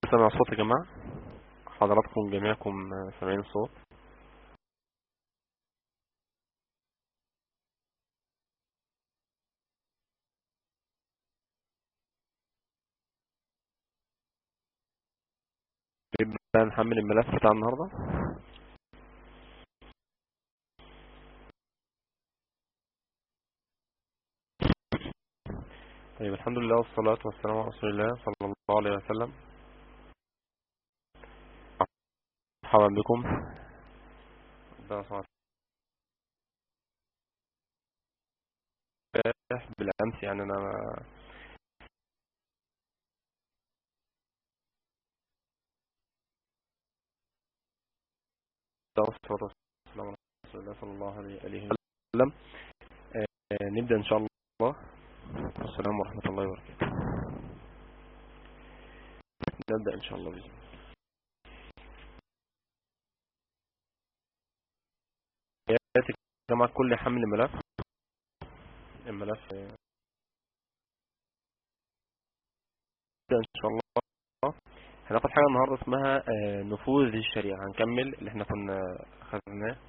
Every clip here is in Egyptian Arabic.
سامع الصوت يا جماعة حضراتكم جميعكم سامعين الصوت نبدأ نحمل الملف بتاع النهاردة طيب الحمد لله والصلاة والسلام على رسول الله صلى الله عليه وسلم مرحبا بكم ربنا سبحانه وتعالى بالأمس يعني أنا والصلاة والسلام على رسول الله صلى الله عليه وسلم آه، نبدأ إن شاء الله والسلام ورحمة الله وبركاته نبدأ إن شاء الله بإذن الله. ياتي جماعة كل حمل ملف الملف آه، نبدأ إن شاء الله هناخد حاجة النهاردة اسمها آه، نفوذ الشريعة هنكمل اللي احنا كنا خدناه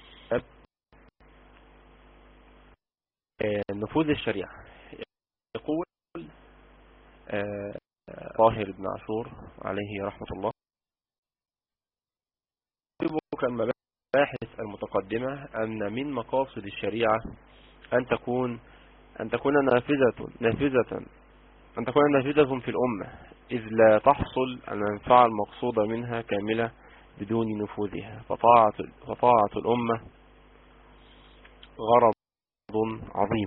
آه، نفوذ الشريعة يقول آه، طاهر بن عاشور عليه رحمة الله يطلبك المباحث المتقدمة أن من مقاصد الشريعة أن تكون أن تكون نافذة نافذة أن تكون نافذة في الأمة إذ لا تحصل المنفعة المقصودة منها كاملة بدون نفوذها فطاعة, فطاعة الأمة غرض عظيم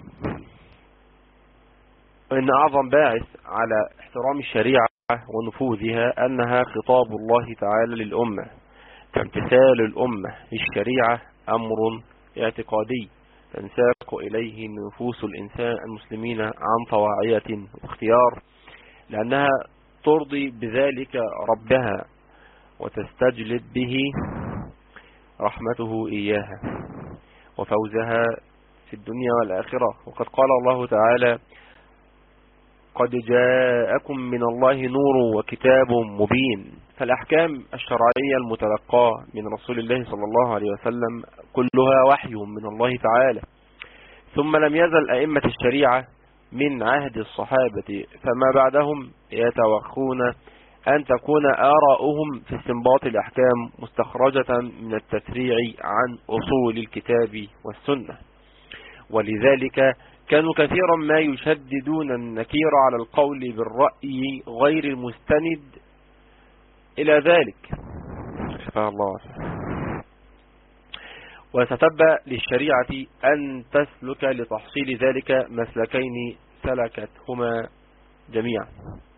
وإن أعظم باعث على احترام الشريعة ونفوذها أنها خطاب الله تعالى للأمة فامتثال الأمة للشريعة أمر اعتقادي تنساق إليه نفوس الإنسان المسلمين عن طواعية واختيار لأنها ترضي بذلك ربها وتستجلب به رحمته إياها وفوزها في الدنيا والآخرة وقد قال الله تعالى قد جاءكم من الله نور وكتاب مبين فالأحكام الشرعية المتلقاة من رسول الله صلى الله عليه وسلم كلها وحي من الله تعالى ثم لم يزل أئمة الشريعة من عهد الصحابة فما بعدهم يتوخون أن تكون آراؤهم في استنباط الأحكام مستخرجة من التفريع عن أصول الكتاب والسنة ولذلك كانوا كثيرا ما يشددون النكير على القول بالرأي غير المستند إلى ذلك شفاء الله وستبى للشريعة أن تسلك لتحصيل ذلك مسلكين سلكتهما جميعا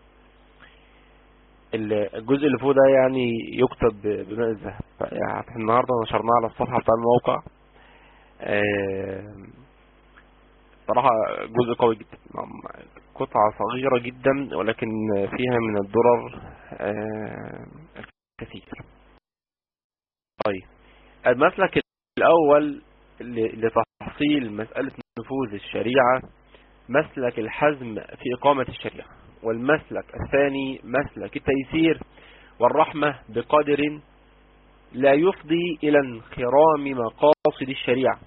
الجزء اللي فوق ده يعني يكتب بماء الذهب يعني النهاردة نشرناه على الصفحة بتاع الموقع صراحة جزء قوي جدا قطعة صغيرة جدا ولكن فيها من الدرر الكثير طيب المسلك الأول لتحصيل مسألة نفوذ الشريعة مسلك الحزم في إقامة الشريعة والمسلك الثاني مسلك التيسير والرحمة بقدر لا يفضي إلى انخرام مقاصد الشريعة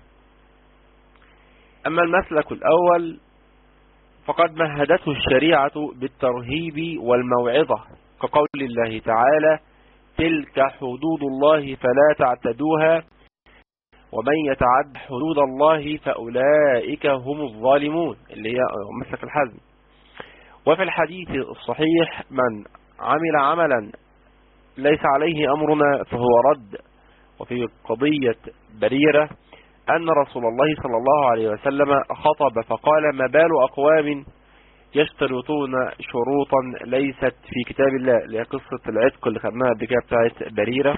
أما المسلك الأول فقد مهدته الشريعة بالترهيب والموعظة كقول الله تعالى تلك حدود الله فلا تعتدوها ومن يتعد حدود الله فأولئك هم الظالمون اللي هي مسلك الحزم وفي الحديث الصحيح من عمل عملا ليس عليه أمرنا فهو رد وفي قضية بريرة أن رسول الله صلى الله عليه وسلم خطب فقال ما بال أقوام يشترطون شروطا ليست في كتاب الله اللي هي قصة العتق اللي خدناها قبل كده بتاعت بريرة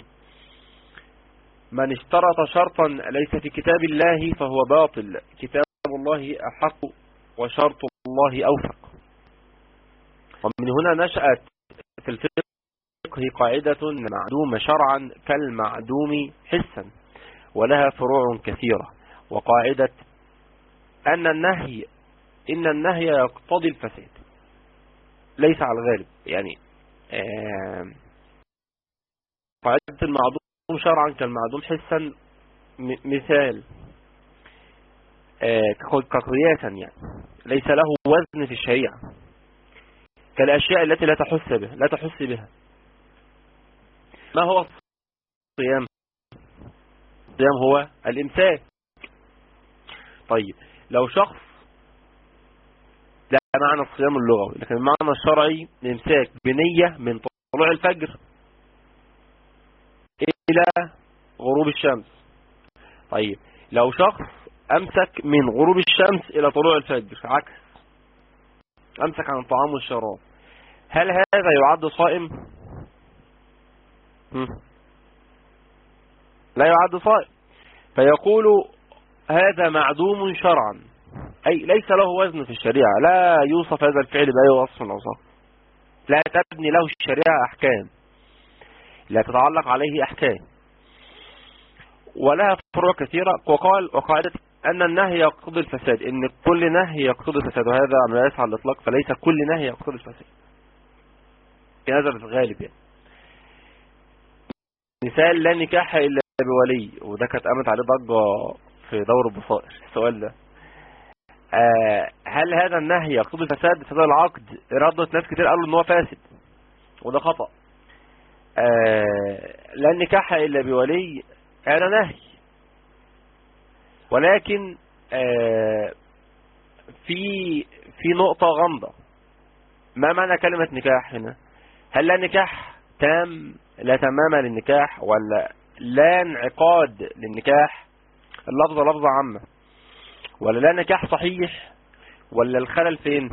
من اشترط شرطا ليس في كتاب الله فهو باطل كتاب الله أحق وشرط الله أوفق ومن هنا نشأت في الفقه قاعدة معدومة شرعا كالمعدوم حسا ولها فروع كثيرة وقاعدة أن النهي إن النهي يقتضي الفساد ليس على الغالب يعني آه، قاعدة المعدوم شرعا كالمعدوم حسا مثال آه، كقياسا يعني ليس له وزن في الشريعة كالأشياء التي لا تحس بها لا تحس بها ما هو الصيام الصيام هو الإمساك طيب لو شخص لا معنى الصيام اللغوي لكن المعنى الشرعي الإمساك بنية من طلوع الفجر إلى غروب الشمس طيب لو شخص أمسك من غروب الشمس إلى طلوع الفجر عكس أمسك عن الطعام والشراب هل هذا يعد صائم لا يعد صائم فيقول هذا معدوم شرعا أي ليس له وزن في الشريعة لا يوصف هذا الفعل بأي وصف أوصاف لا تبني له الشريعة أحكام لا تتعلق عليه أحكام ولها فروع كثيرة وقال وقاعدة أن النهي يقتضي الفساد إن كل نهي يقتضي الفساد وهذا على يسعى الإطلاق فليس كل نهي يقتضي الفساد في هذا في الغالب يعني مثال لا نكاح إلا بولي وده كانت قامت عليه ضجة في دور البصائر السؤال ده آه هل هذا النهي يقتضي الفساد فساد العقد ردت ناس كتير قالوا ان هو فاسد وده خطأ آه لا نكاح إلا بولي هذا نهي ولكن آه في في نقطة غامضة ما معنى كلمة نكاح هنا هل لا نكاح تام لا تمام للنكاح ولا لا انعقاد للنكاح اللفظة لفظة عامة ولا لا نكاح صحيح ولا الخلل فين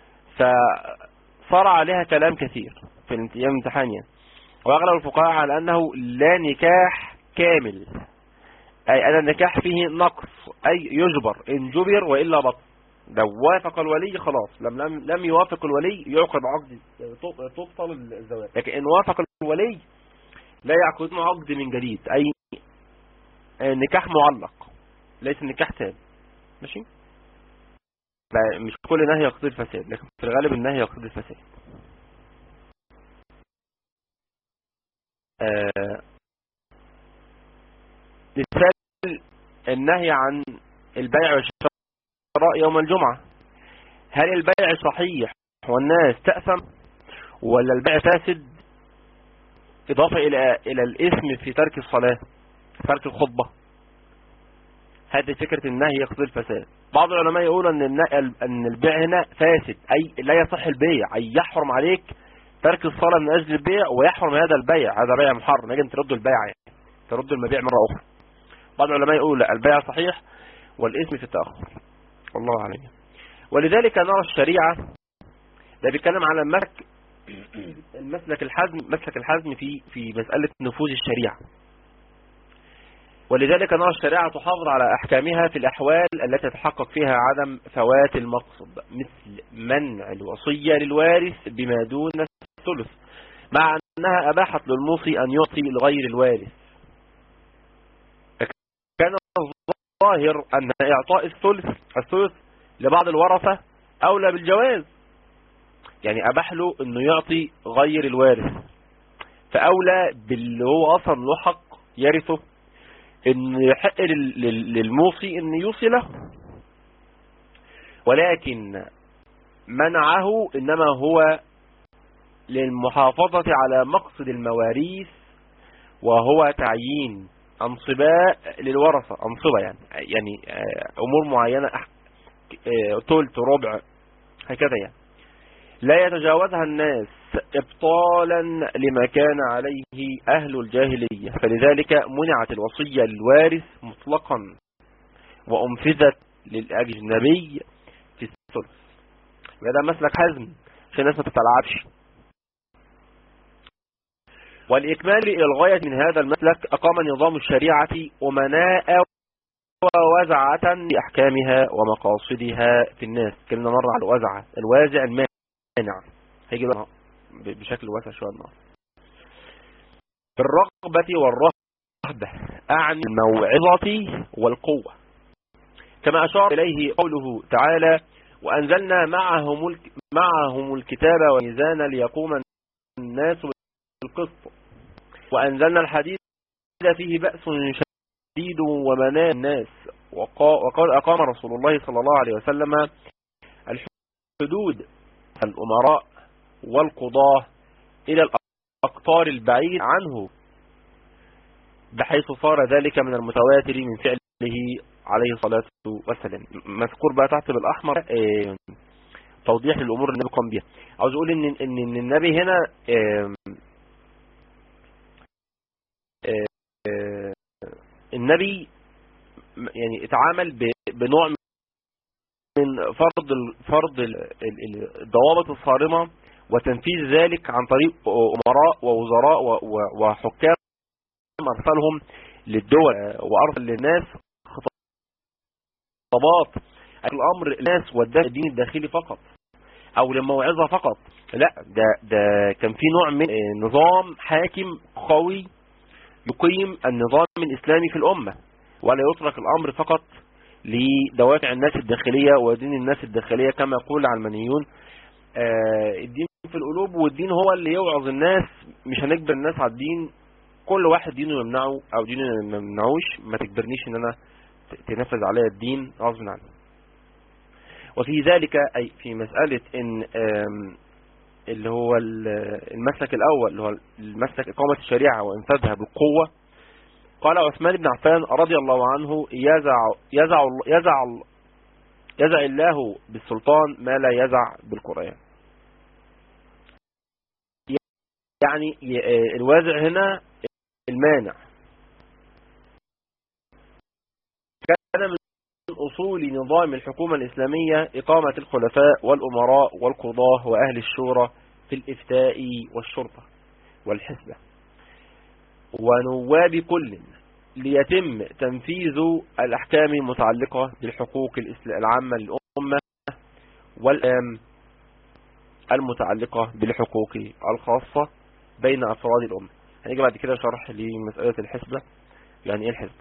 فصار عليها كلام كثير في الامتحان يعني واغلب الفقهاء على انه لا نكاح كامل اي ان النكاح فيه نقص اي يجبر ان جبر والا بطل لو وافق الولي خلاص لم لم لم يوافق الولي يعقد عقد تبطل الزواج لكن ان وافق الولي لا يعقد عقد من جديد اي نكاح معلق ليس نكاح تام ماشي مش كل نهي يقتضي الفساد لكن في الغالب النهي يقتضي الفساد آه مثال النهي عن البيع والشراء يوم الجمعة هل البيع صحيح والناس تأثم ولا البيع فاسد إضافة إلى إلى الإثم في ترك الصلاة ترك الخطبة هذه فكرة النهي يقتضي الفساد بعض العلماء يقولوا أن أن البيع هنا فاسد أي لا يصح البيع أي يحرم عليك ترك الصلاة من أجل البيع ويحرم هذا البيع هذا بيع محرم يجب ترد البيع يعني ترد المبيع مرة أخرى بعض العلماء يقول لا البيع صحيح والاسم في التأخر والله أعلم ولذلك نرى الشريعة ده بيتكلم على المسك المسلك الحزم مسلك الحزم في في مسألة نفوذ الشريعة ولذلك نرى الشريعة تحافظ على أحكامها في الأحوال التي يتحقق فيها عدم فوات المقصد مثل منع الوصية للوارث بما دون الثلث مع أنها أباحت للموصي أن يعطي لغير الوارث كان الظاهر أن إعطاء الثلث الثلث لبعض الورثة أولى بالجواز يعني أباح له أنه يعطي غير الوارث فأولى باللي هو أصلا له حق يرثه أن يحق للموصي أن يوصي له ولكن منعه إنما هو للمحافظة على مقصد المواريث وهو تعيين أنصباء للورثة أنصبة يعني يعني أمور معينة تلت ربع هكذا يعني لا يتجاوزها الناس ابطالا لما كان عليه أهل الجاهلية فلذلك منعت الوصية للوارث مطلقا وأنفذت للأجنبي في الثلث وهذا مسلك حزم عشان الناس ما تتلعبش والإكمال إلى الغاية من هذا المسلك أقام نظام الشريعة أمناء ووزعة لأحكامها ومقاصدها في الناس كلنا مرة على الوزعة الوازع المانع هيجي بقى بشكل واسع شوية النهار بالرغبة والرهبة أعني الموعظة والقوة كما أشار إليه قوله تعالى وأنزلنا معهم معهم الكتاب والميزان ليقوم الناس بالقسط وأنزلنا الحديد فيه بأس شديد ومناء الناس وقال أقام رسول الله صلى الله عليه وسلم الحدود الأمراء والقضاة إلى الأقطار البعيد عنه بحيث صار ذلك من المتواتر من فعله عليه الصلاة والسلام مذكور بقى تحت بالأحمر آه، توضيح للأمور النبي قام بها عاوز أقول إن, إن, إن النبي هنا آه، آه، النبي يعني اتعامل بنوع من فرض فرض الضوابط الصارمة وتنفيذ ذلك عن طريق أمراء ووزراء وحكام أرسلهم للدول وأرسل للناس خطابات الأمر الناس والدين الدين الداخلي فقط أو للموعظة فقط لا ده, ده كان في نوع من نظام حاكم قوي يقيم النظام الإسلامي في الأمة ولا يترك الأمر فقط لدوافع الناس الداخلية ودين الناس الداخلية كما يقول العلمانيون آه، الدين في القلوب والدين هو اللي يوعظ الناس مش هنجبر الناس على الدين كل واحد دينه يمنعه او دينه ما يمنعوش ما تجبرنيش ان انا تنفذ عليا الدين غصب عني وفي ذلك اي في مسألة ان اللي هو المسلك الاول اللي هو المسلك اقامة الشريعة وانفاذها بالقوة قال عثمان بن عفان رضي الله عنه يزع يزع يزع يزع الله بالسلطان ما لا يزع بالقرآن يعني الوازع هنا المانع كان من أصول نظام الحكومة الإسلامية إقامة الخلفاء والأمراء والقضاة وأهل الشورى في الإفتاء والشرطة والحسبة ونواب كل ليتم تنفيذ الأحكام المتعلقة بالحقوق العامة للأمة والآم المتعلقة بالحقوق الخاصة بين أفراد الأمة هنيجي بعد كده شرح لمسألة الحسبة يعني ايه الحسبة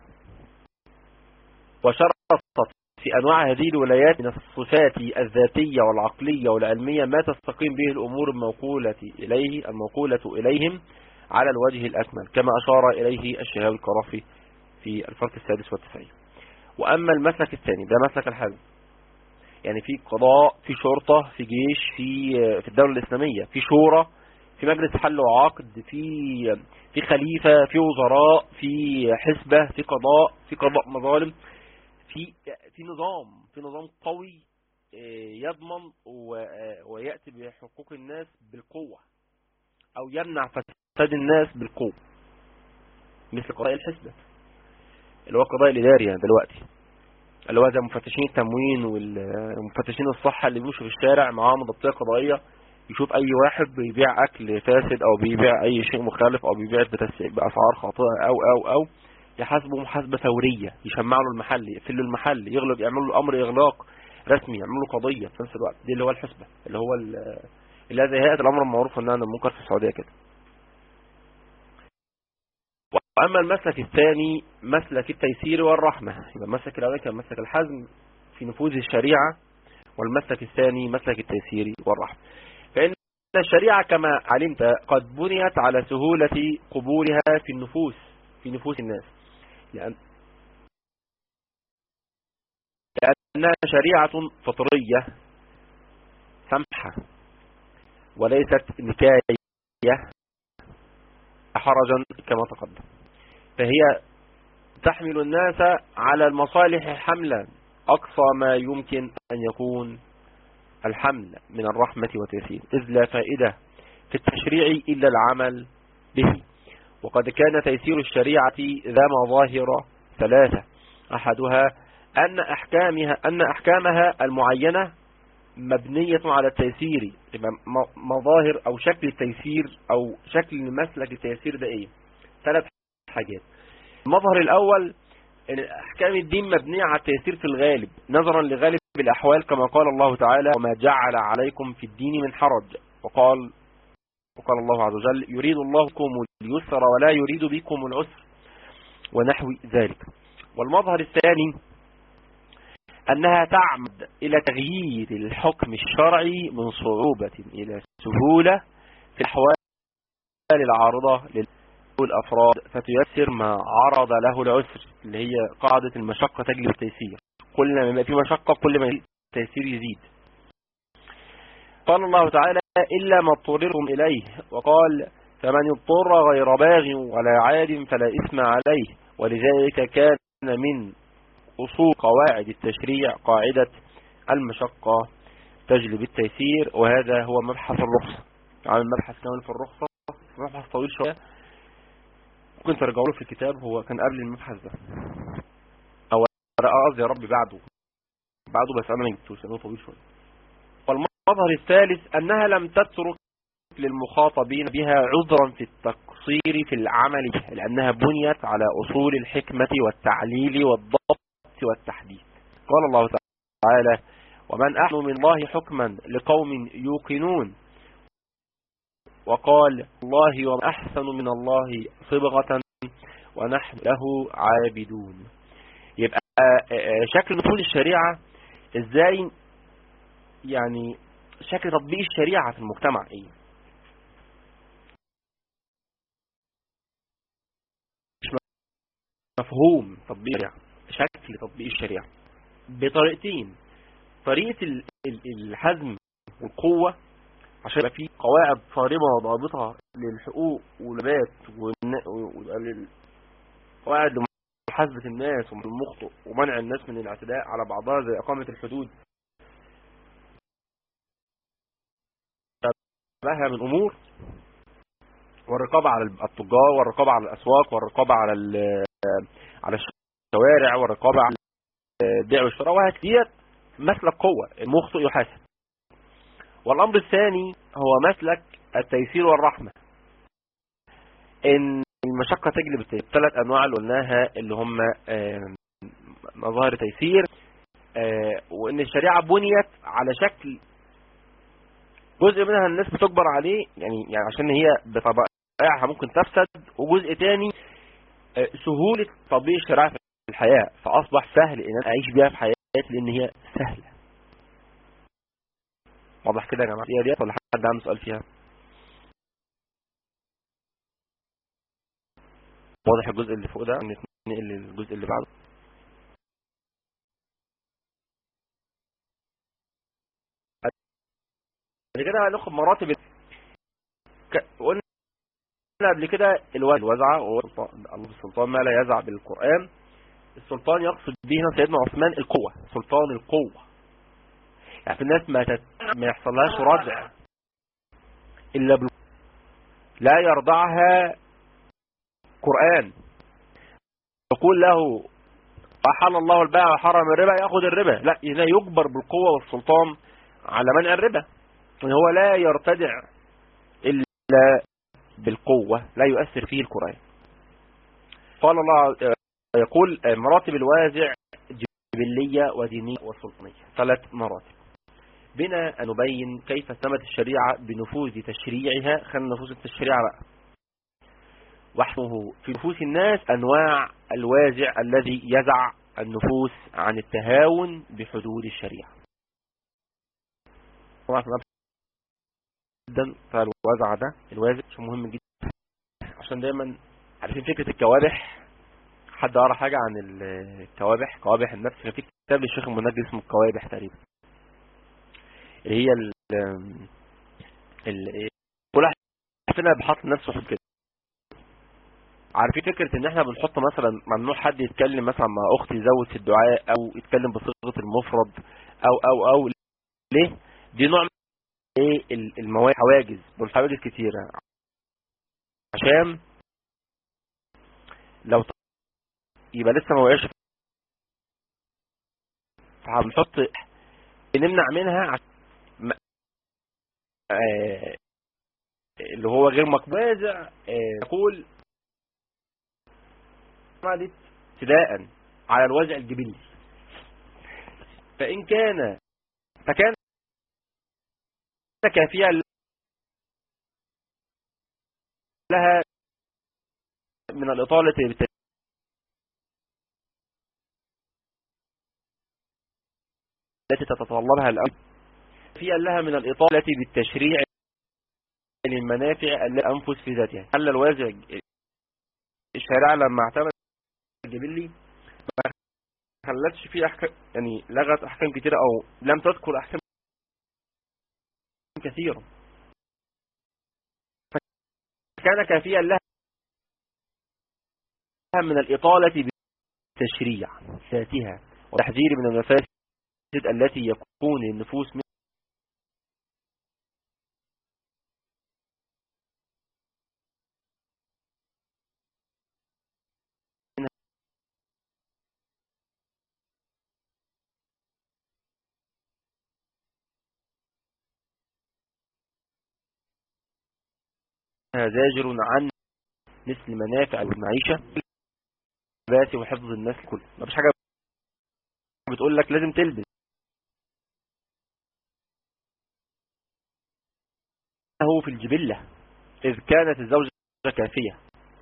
وشرطت في أنواع هذه الولايات من الصفات الذاتية والعقلية والعلمية ما تستقيم به الأمور الموقولة إليه الموقولة إليهم على الوجه الأكمل كما أشار إليه الشهاب القرافي في الفرق السادس والتسعين وأما المسلك الثاني ده مسلك الحزم يعني في قضاء في شرطة في جيش في في الدولة الإسلامية في شورى في مجلس حل وعقد في في خليفة في وزراء في حسبة في قضاء في قضاء مظالم في في نظام في نظام قوي آه، يضمن ويأتي بحقوق الناس بالقوة او يمنع فساد الناس بالقوة مثل قضاء الحسبة اللي هو القضاء الاداري يعني دلوقتي اللي هو زي مفتشين التموين والمفتشين الصحة اللي بيمشوا في الشارع معاهم ضبطية قضائية يشوف اي واحد بيبيع اكل فاسد او بيبيع اي شيء مخالف او بيبيع باسعار خاطئة او او او يحاسبه محاسبة ثورية يشمع له المحل يقفل له المحل يغلق يعمل له امر اغلاق رسمي يعمل له قضية في نفس الوقت دي اللي هو الحسبة اللي هو اللي زي هيئة الامر المعروف انها المنكر في السعودية كده واما المسلك الثاني مسلك التيسير والرحمة يبقى المسلك الاول كان مسلك الحزم في نفوذ الشريعة والمسلك الثاني مسلك التيسير والرحمة فإن الشريعة كما علمت قد بنيت على سهولة قبولها في النفوس في نفوس الناس لأن لأنها شريعة فطرية سمحة وليست نكاية حرجا كما تقدم فهي تحمل الناس على المصالح حملا أقصى ما يمكن أن يكون الحمل من الرحمة والتيسير إذ لا فائدة في التشريع إلا العمل به وقد كان تيسير الشريعة ذا مظاهر ثلاثة أحدها أن أحكامها, أن أحكامها المعينة مبنية على التيسير مظاهر أو شكل التيسير أو شكل مسلك التيسير ده إيه ثلاث حاجات المظهر الأول ان احكام الدين مبنية على التيسير في الغالب نظرا لغالب الأحوال كما قال الله تعالى وما جعل عليكم في الدين من حرج وقال وقال الله عز وجل يريد الله بكم اليسر ولا يريد بكم العسر ونحو ذلك والمظهر الثاني أنها تعمد إلى تغيير الحكم الشرعي من صعوبة إلى سهولة في الأحوال العارضة للأفراد فتيسر ما عرض له العسر اللي هي قاعدة المشقة تجلب التيسير كل ما يبقى في مشقة كل ما التيسير يزيد قال الله تعالى إلا ما اضطررتم إليه وقال فمن اضطر غير باغ ولا عاد فلا إثم عليه ولذلك كان من أصول قواعد التشريع قاعدة المشقة تجلب التيسير وهذا هو مبحث الرخصة عامل مبحث كمان في الرخصة مبحث طويل شوية ممكن ترجعوا له في الكتاب هو كان قبل المبحث ده او قصدي يا رب بعده بعده بس انا ما جبتوش لانه طويل شويه والمظهر الثالث انها لم تترك للمخاطبين بها عذرا في التقصير في العمل بها لانها بنيت على اصول الحكمة والتعليل والضبط والتحديث قال الله تعالى ومن احسن من الله حكما لقوم يوقنون وقال الله ومن أحسن من الله صبغة ونحن له عابدون يبقى شكل نفوذ الشريعة ازاي يعني شكل تطبيق الشريعة في المجتمع ايه مش مفهوم تطبيق الشريعة شكل تطبيق الشريعة بطريقتين طريقة الحزم والقوة عشان يبقى في قواعد صارمة وضابطة للحقوق والبات قواعد لمحاسبة الناس والمخطئ ومنع الناس من الاعتداء على بعضها زي إقامة الحدود بها من أمور والرقابة على التجار والرقابة على الأسواق والرقابة على على الشوارع والرقابة على البيع والشراء وهكذا مسلك قوة المخطئ يحاسب والأمر الثاني هو مسلك التيسير والرحمة ان المشقة تجلب التيسير الثلاث أنواع اللي قلناها اللي هم مظاهر تيسير وان الشريعة بنيت على شكل جزء منها الناس بتجبر عليه يعني يعني عشان هي بطبائعها ممكن تفسد وجزء تاني سهولة تطبيق الشريعة في الحياة فأصبح سهل ان انا اعيش بيها في حياتي لان هي سهلة واضح كده يا جماعه هي ديت ولا حد عنده سؤال فيها واضح الجزء اللي فوق ده نتنقل للجزء اللي بعده بعد كده هناخد مراتب قلنا قبل كده الوزعة الله السلطان ما لا يزع بالقرآن السلطان يقصد به هنا سيدنا عثمان القوة سلطان القوة يعني في الناس ما تت... ما يحصلهاش ردع الا بال... لا يرضعها قرآن يقول له أحل الله البيع وحرم الربا ياخذ الربا لا إذا يجبر بالقوة والسلطان على منع الربا هو لا يرتدع إلا بالقوة لا يؤثر فيه القرآن قال الله يقول مراتب الوازع جبلية ودينية وسلطانية ثلاث مراتب بنا أن نبين كيف ثمت الشريعة بنفوذ تشريعها خلينا نفوذ التشريع بقى وحمه في نفوس الناس أنواع الوازع الذي يزع النفوس عن التهاون بحدود الشريعة جدا فالوازع ده الوازع مهم جدا عشان دايما عارفين فكرة الكوابح حد قرا حاجة عن الكوابح كوابح النفس كان في كتاب للشيخ المنجد اسمه الكوابح تقريبا اللي هي ال ال كل واحد فينا بيحط نفسه في كده عارفين فكرة ان احنا بنحط مثلا ممنوع حد يتكلم مثلا مع اخت يزود في الدعاء او يتكلم بصيغة المفرد او او او ليه دي نوع من ايه المواقع حواجز والحواجز كتيرة عشان لو يبقى لسه ما وقعش فهنحط نمنع منها عشان آه اللي هو غير مقبول يقول عملت ابتداء على الوازع الجبلي فإن كان فكان كافية لها من الإطالة التي تتطلبها الأمر فيها لها من الإطالة بالتشريع المنافع الأنفس في ذاتها خلى الوازع الشارع لما اعتمد الجبلي ما خلتش فيه أحكام يعني لغت أحكام كتيرة أو لم تذكر أحكام كثيرة فكان كافيا لها من الإطالة بالتشريع ذاتها وتحذير من المفاسد التي يكون النفوس زاجر عن مثل منافع المعيشة باسي وحفظ الناس الكل ما فيش حاجة بتقول لك لازم تلبس هو في الجبلة إذ كانت الزوجة كافية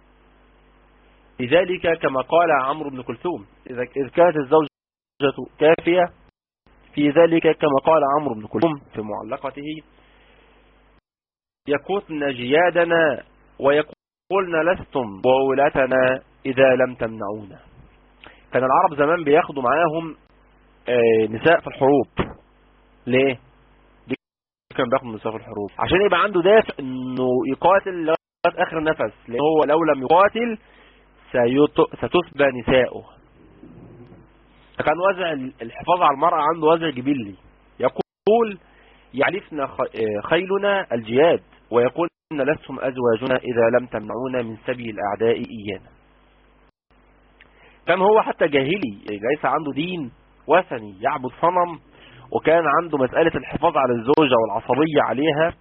لذلك كما قال عمرو بن كلثوم إذ كانت الزوجة كافية في ذلك كما قال عمرو بن كلثوم في معلقته يكون جيادنا ويقولن لستم وولاتنا إذا لم تمنعونا كان العرب زمان بياخدوا معاهم نساء في الحروب ليه دي كان بياخدوا نساء في الحروب عشان يبقى عنده دافع انه يقاتل لغايه اخر نفس لان هو لو لم يقاتل ستسبى نساؤه فكان وزع الحفاظ على المرأة عنده وزع جبلي يقول يعرفنا خيلنا الجياد ويقول إن لستم أزواجنا إذا لم تمنعونا من سبي الأعداء إيانا كان هو حتى جاهلي ليس عنده دين وثني يعبد صنم وكان عنده مسألة الحفاظ على الزوجة والعصبية عليها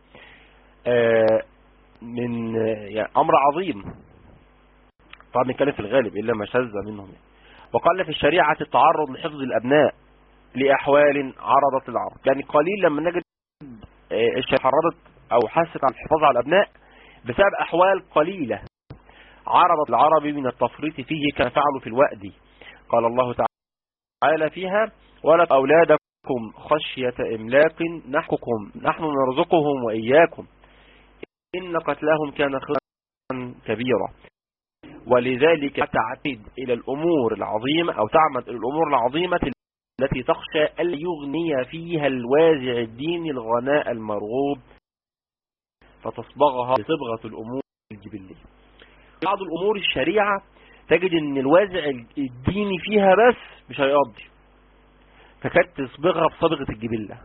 من يعني أمر عظيم طبعا نتكلم في الغالب إلا ما شذ منهم وقال في الشريعة التعرض لحفظ الأبناء لأحوال عرضت العرض يعني قليل لما نجد الشريعة حرضت أو حست على الحفاظ على الأبناء بسبب أحوال قليلة عرضت العربي من التفريط فيه كما فعلوا في الوأد قال الله تعالى فيها ولا أولادكم خشية إملاق نحككم نحن نرزقهم وإياكم إن قتلهم كان خيرا كبيرا ولذلك تعتد إلى الأمور العظيمة أو تعمد إلى الأمور العظيمة التي تخشى أن يغني فيها الوازع الديني الغناء المرغوب فتصبغها بصبغة الأمور الجبلية بعض الأمور الشريعة تجد أن الوازع الديني فيها بس مش هيقضي فكانت تصبغها بصبغة الجبلة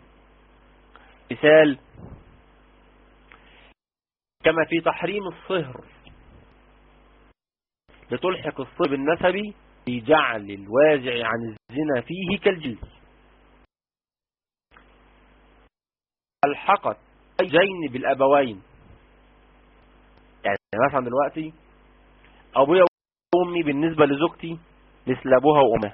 مثال كما في تحريم الصهر لتلحق الصهر بالنسب بجعل الوازع عن الزنا فيه كالجلد الحقت جين بالأبوين يعني مثلا دلوقتي أبويا وأمي بالنسبة لزوجتي مثل أبوها وأمها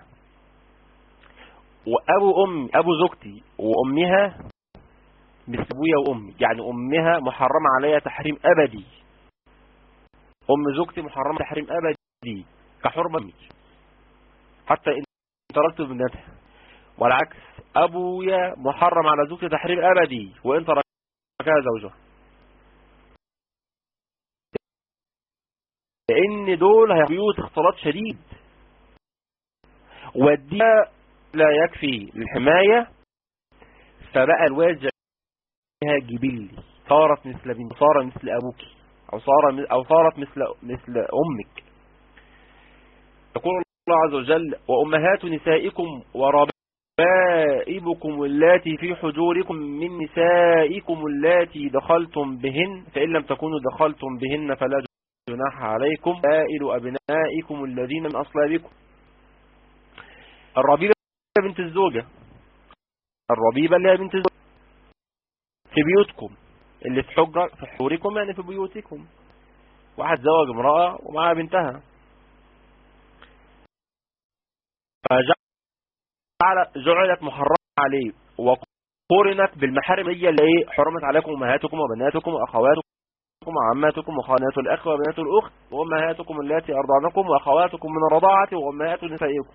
وأبو أمي أبو زوجتي وأمها مثل أبويا وأمي يعني أمها محرمة عليها تحريم أبدي أم زوجتي محرمة تحريم أبدي كحرمة أمي حتى إن تركت بنتها والعكس أبويا محرم على زوجتي تحريم أبدي وإن تركها زوجها لأن دول هيبيوت اختلاط شديد والدين لا يكفي للحماية فبقى الواجع فيها جبلي صارت مثل بنت صار مثل أبوك أو صار أو صارت مثل مثل أمك يقول الله عز وجل وأمهات نسائكم وربائبكم اللاتي في حجوركم من نسائكم اللاتي دخلتم بهن فإن لم تكونوا دخلتم بهن فلا جناح عليكم سائل أبنائكم الذين من أصلابكم الربيبة بنت الزوجة الربيبة اللي هي بنت الزوجة في بيوتكم اللي في حجر في حجوركم يعني في بيوتكم واحد زوج امرأة ومعها بنتها فجعل جعلت محرمة عليه وقرنت بالمحارم هي اللي حرمت عليكم امهاتكم وبناتكم واخواتكم وعماتكم وخانات الاخ وبنات الاخت وامهاتكم اللاتي ارضعنكم واخواتكم من الرضاعه وامهات نسائكم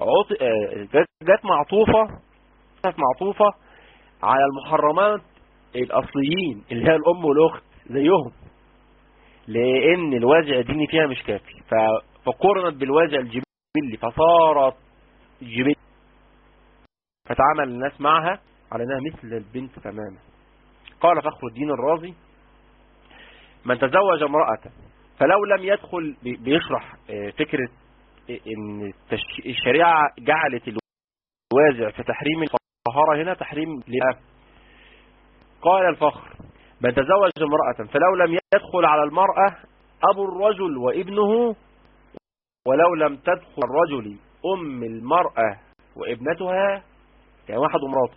جت معطوفه معطوفه على المحرمات الاصليين اللي هي الام والاخت زيهم لان الوازع الديني فيها مش كافي فقرنت بالوازع الجبلي فصارت جبلي فتعامل الناس معها على انها مثل البنت تماما قال فخر الدين الرازي من تزوج امرأة فلو لم يدخل بيشرح فكرة ان الشريعة جعلت الوازع في تحريم الطهارة هنا تحريم لأ قال الفخر من تزوج امرأة فلو لم يدخل على المرأة أبو الرجل وابنه ولو لم تدخل الرجل أم المرأة وابنتها يعني واحد ومراته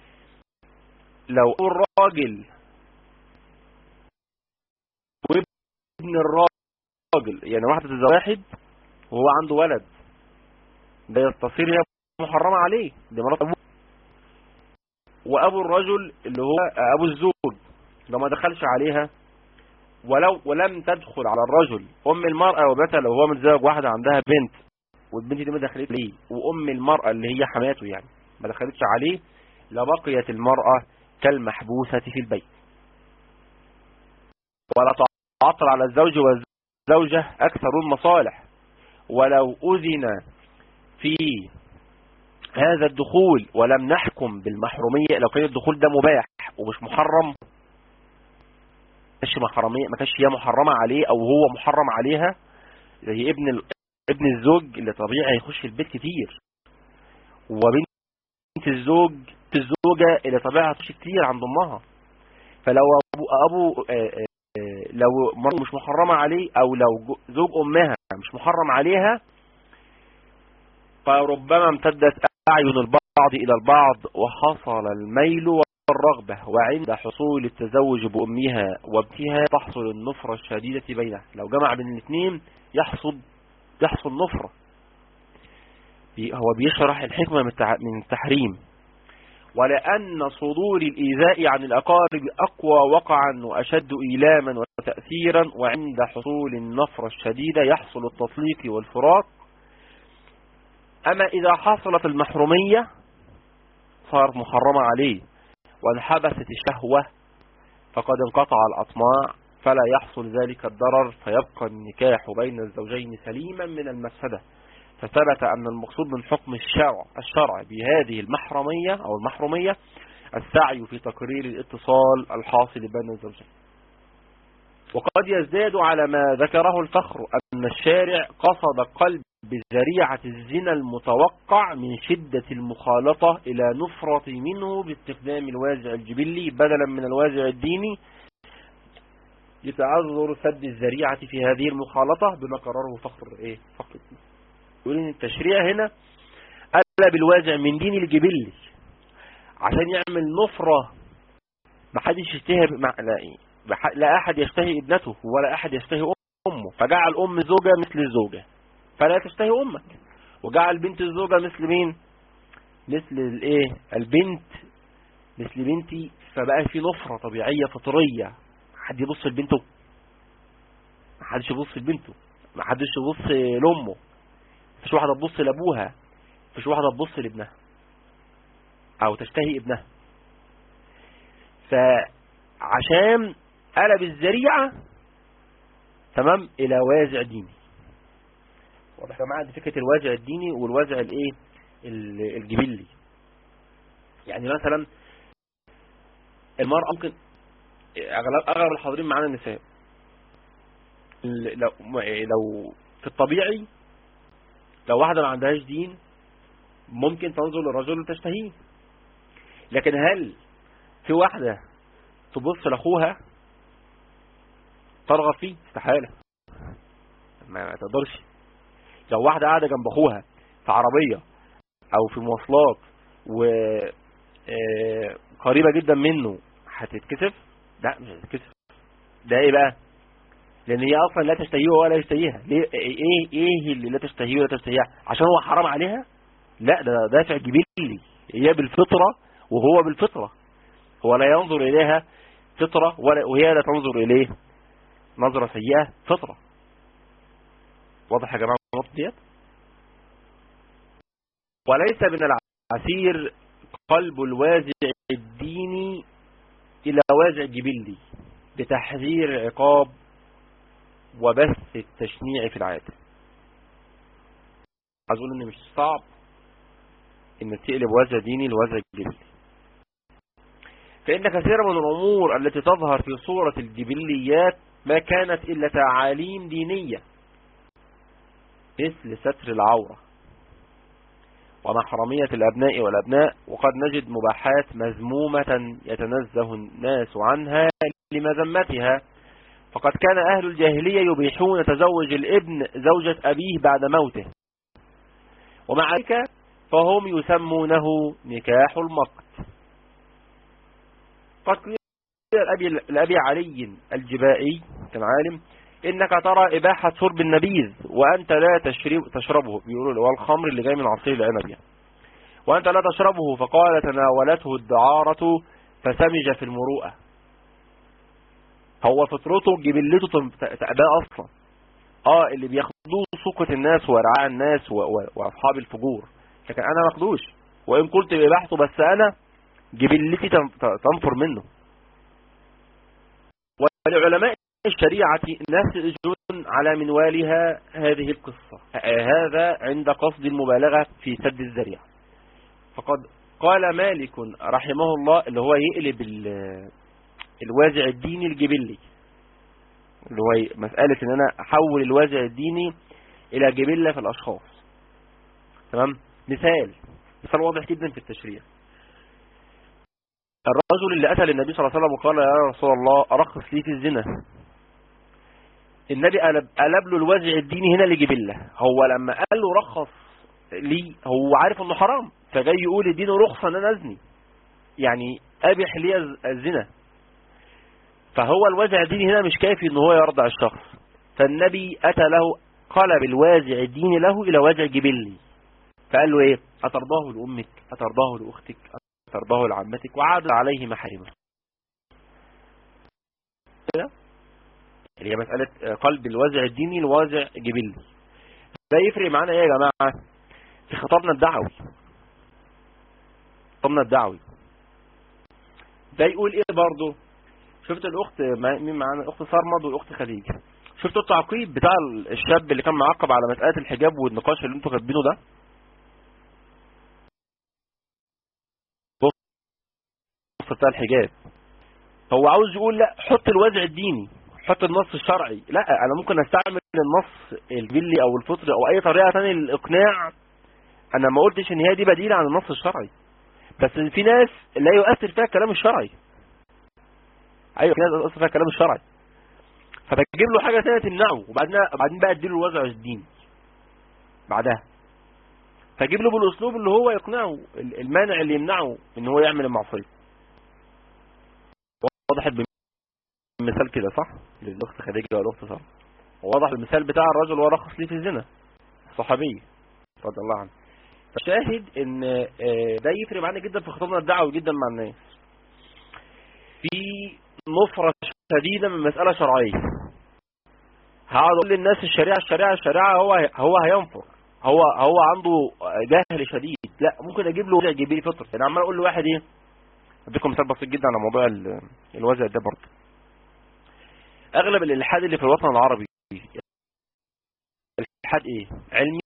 لو الراجل وابن الراجل يعني واحد تتزوج واحد وهو عنده ولد ده تصير هي محرمة عليه دي مرات أبوه وأبو الرجل اللي هو أبو الزوج لو ما دخلش عليها ولو ولم تدخل على الرجل أم المرأة وبتها لو هو متزوج واحدة عندها بنت والبنت دي ما دخلت ليه وأم المرأة اللي هي حماته يعني ما دخلتش عليه لبقيت المرأة كالمحبوسة في البيت ولا تعطل على الزوج والزوجة أكثر المصالح ولو أذن في هذا الدخول ولم نحكم بالمحرومية لو كان الدخول ده مباح ومش محرم كانش محرمية ما كانش هي محرمة عليه او هو محرم عليها زي ابن ال... ابن الزوج اللي طبيعي هيخش البيت كتير وبنت الزوج الزوجة اللي طبيعي هتخش كتير عند امها فلو ابو ابو آآ آآ لو مرة مش محرمة عليه او لو زوج امها مش محرم عليها فربما امتدت اعين البعض الى البعض وحصل الميل والرغبة وعند حصول التزوج بأمها وابنها تحصل النفرة الشديدة بينها لو جمع بين الاثنين يحصل يحصل نفرة هو بيشرح الحكمة من التحريم ولأن صدور الإيذاء عن الأقارب أقوى وقعا وأشد إيلاما وتأثيرا وعند حصول النفرة الشديدة يحصل التطليق والفراق أما إذا حصلت المحرومية صارت محرمة عليه وانحبست الشهوة فقد انقطع الأطماع فلا يحصل ذلك الضرر فيبقى النكاح بين الزوجين سليما من المفسدة فثبت أن المقصود من حكم الشرع الشرع بهذه المحرمية أو المحرمية السعي في تقرير الاتصال الحاصل بين الزوجين وقد يزداد على ما ذكره الفخر أن الشارع قصد قلب بذريعة الزنا المتوقع من شدة المخالطة إلى نفرة منه باستخدام الوازع الجبلي بدلا من الوازع الديني يتعذر سد الذريعة في هذه المخالطة بما قرره فخر إيه فخر يقول إن التشريع هنا قلب الوازع من دين الجبلي عشان يعمل نفرة محدش يشتهي مع لا, إيه؟ لا أحد يشتهي ابنته ولا أحد يشتهي أمه فجعل أم زوجة مثل الزوجة فلا تشتهي أمك وجعل بنت الزوجة مثل مين مثل الايه البنت مثل بنتي فبقى في نفرة طبيعية فطرية حد يبص لبنته ما حدش يبص لبنته ما حدش يبص لأمه مفيش واحدة تبص لأبوها مفيش واحدة تبص لابنها أو تشتهي ابنها فعشان قلب الذريعة تمام إلى وازع ديني واضح يا جماعه دي فكره الوازع الديني والوازع الايه الجبلي يعني مثلا المرأة ممكن اغلب اغلب الحاضرين معانا النساء لو لو في الطبيعي لو واحدة ما عندهاش دين ممكن تنظر للرجل وتشتهيه لكن هل في واحدة تبص لاخوها ترغب فيه استحالة ما تقدرش لو واحدة قاعدة جنب اخوها في عربية او في مواصلات و قريبة جدا منه هتتكسف لا مش هتتكسف ده ايه بقى لان هي اصلا لا تشتهيه ولا يشتهيها ليه ايه ايه اللي لا تشتهيه ولا تشتهيها عشان هو حرام عليها لا ده دافع جبلي هي بالفطرة وهو بالفطرة هو لا ينظر اليها فطرة ولا وهي لا تنظر اليه نظرة سيئة فطرة واضح يا جماعة النقطة ديت وليس من العسير قلب الوازع الديني إلى وازع جبلي بتحذير عقاب وبث التشنيع في العادة عايز اقول ان مش صعب ان تقلب وازع ديني لوازع جبلي فإن كثيرا من الأمور التي تظهر في صورة الجبليات ما كانت إلا تعاليم دينية مثل ستر العورة ومحرمية الأبناء والأبناء وقد نجد مباحات مذمومة يتنزه الناس عنها لمذمتها فقد كان أهل الجاهلية يبيحون تزوج الابن زوجة أبيه بعد موته ومع ذلك فهم يسمونه نكاح المقت قد قيل الأبي, الأبي علي الجبائي كان عالم إنك ترى إباحة شرب النبيذ وأنت لا تشرب تشربه بيقولوا له الخمر اللي جاي من عصير العنب يعني وأنت لا تشربه فقال تناولته الدعارة فسمج في المروءة هو فطرته جبلته تأباء أصلا اه اللي بياخدوه سوقة الناس ورعاء الناس وأصحاب الفجور لكن أنا ماخدوش وإن قلت بإباحته بس أنا جبلتي تنفر منه ولعلماء الشريعة نسج على منوالها هذه القصة هذا عند قصد المبالغة في سد الذريعة فقد قال مالك رحمه الله اللي هو يقلب الوازع الديني الجبلي اللي هو مسألة ان انا احول الوازع الديني الى جبلة في الاشخاص تمام مثال مثال واضح جدا في التشريع الرجل اللي أتى للنبي صلى الله عليه وسلم وقال يا رسول الله أرخص لي في الزنا النبي قلب, قلب له الوازع الديني هنا لجبله هو لما قال له رخص لي هو عارف انه حرام فجاي يقول اديني رخصة ان انا ازني يعني ابح لي الزنا فهو الوازع الديني هنا مش كافي ان هو يرضع الشخص فالنبي اتى له قلب الوازع الديني له الى وازع جبلي فقال له ايه اترضاه لامك اترضاه لاختك ترضاه لعمتك وعاد عليه محارمه اللي هي مسألة قلب الوازع الديني لوازع جبلي ده يفرق معانا ايه يا جماعة في خطابنا الدعوي خطابنا الدعوي ده يقول ايه برضه شفت الاخت مين معانا الاخت صرمد والاخت خديجة شفتوا التعقيب بتاع الشاب اللي كان معقب على مسألة الحجاب والنقاش اللي انتوا كاتبينه ده بتاع الحجاب هو عاوز يقول لا حط الوازع الديني حط النص الشرعي لا انا ممكن استعمل النص الجبلي او الفطري او اي طريقة تانية للاقناع انا ما قلتش ان هي دي بديلة عن النص الشرعي بس في ناس لا يؤثر فيها الكلام الشرعي ايوه في ناس يؤثر فيها الكلام الشرعي فتجيب له حاجة ثانيه تمنعه وبعدين بعدين بقى اديله الوازع الديني بعدها فجيب له بالاسلوب اللي هو يقنعه المانع اللي يمنعه ان هو يعمل المعصيه وضحت بمثال كده صح للاخت خديجه والاخت ساره ووضح المثال بتاع الرجل ورخص ليه في الزنا صحابي رضي الله عنه فشاهد ان ده يفرق معانا جدا في خطابنا الدعوي جدا مع الناس في نفرة شديدة من مسألة شرعية هقعد اقول للناس الشريعة الشريعة الشريعة هو هو هينفر هو هو عنده جهل شديد لا ممكن اجيب له وجع جبيري فطر انا عمال اقول لواحد ايه اديكم مثال بسيط جدا على موضوع الوزع ده برضه اغلب الالحاد اللي في الوطن العربي الالحاد ايه علمي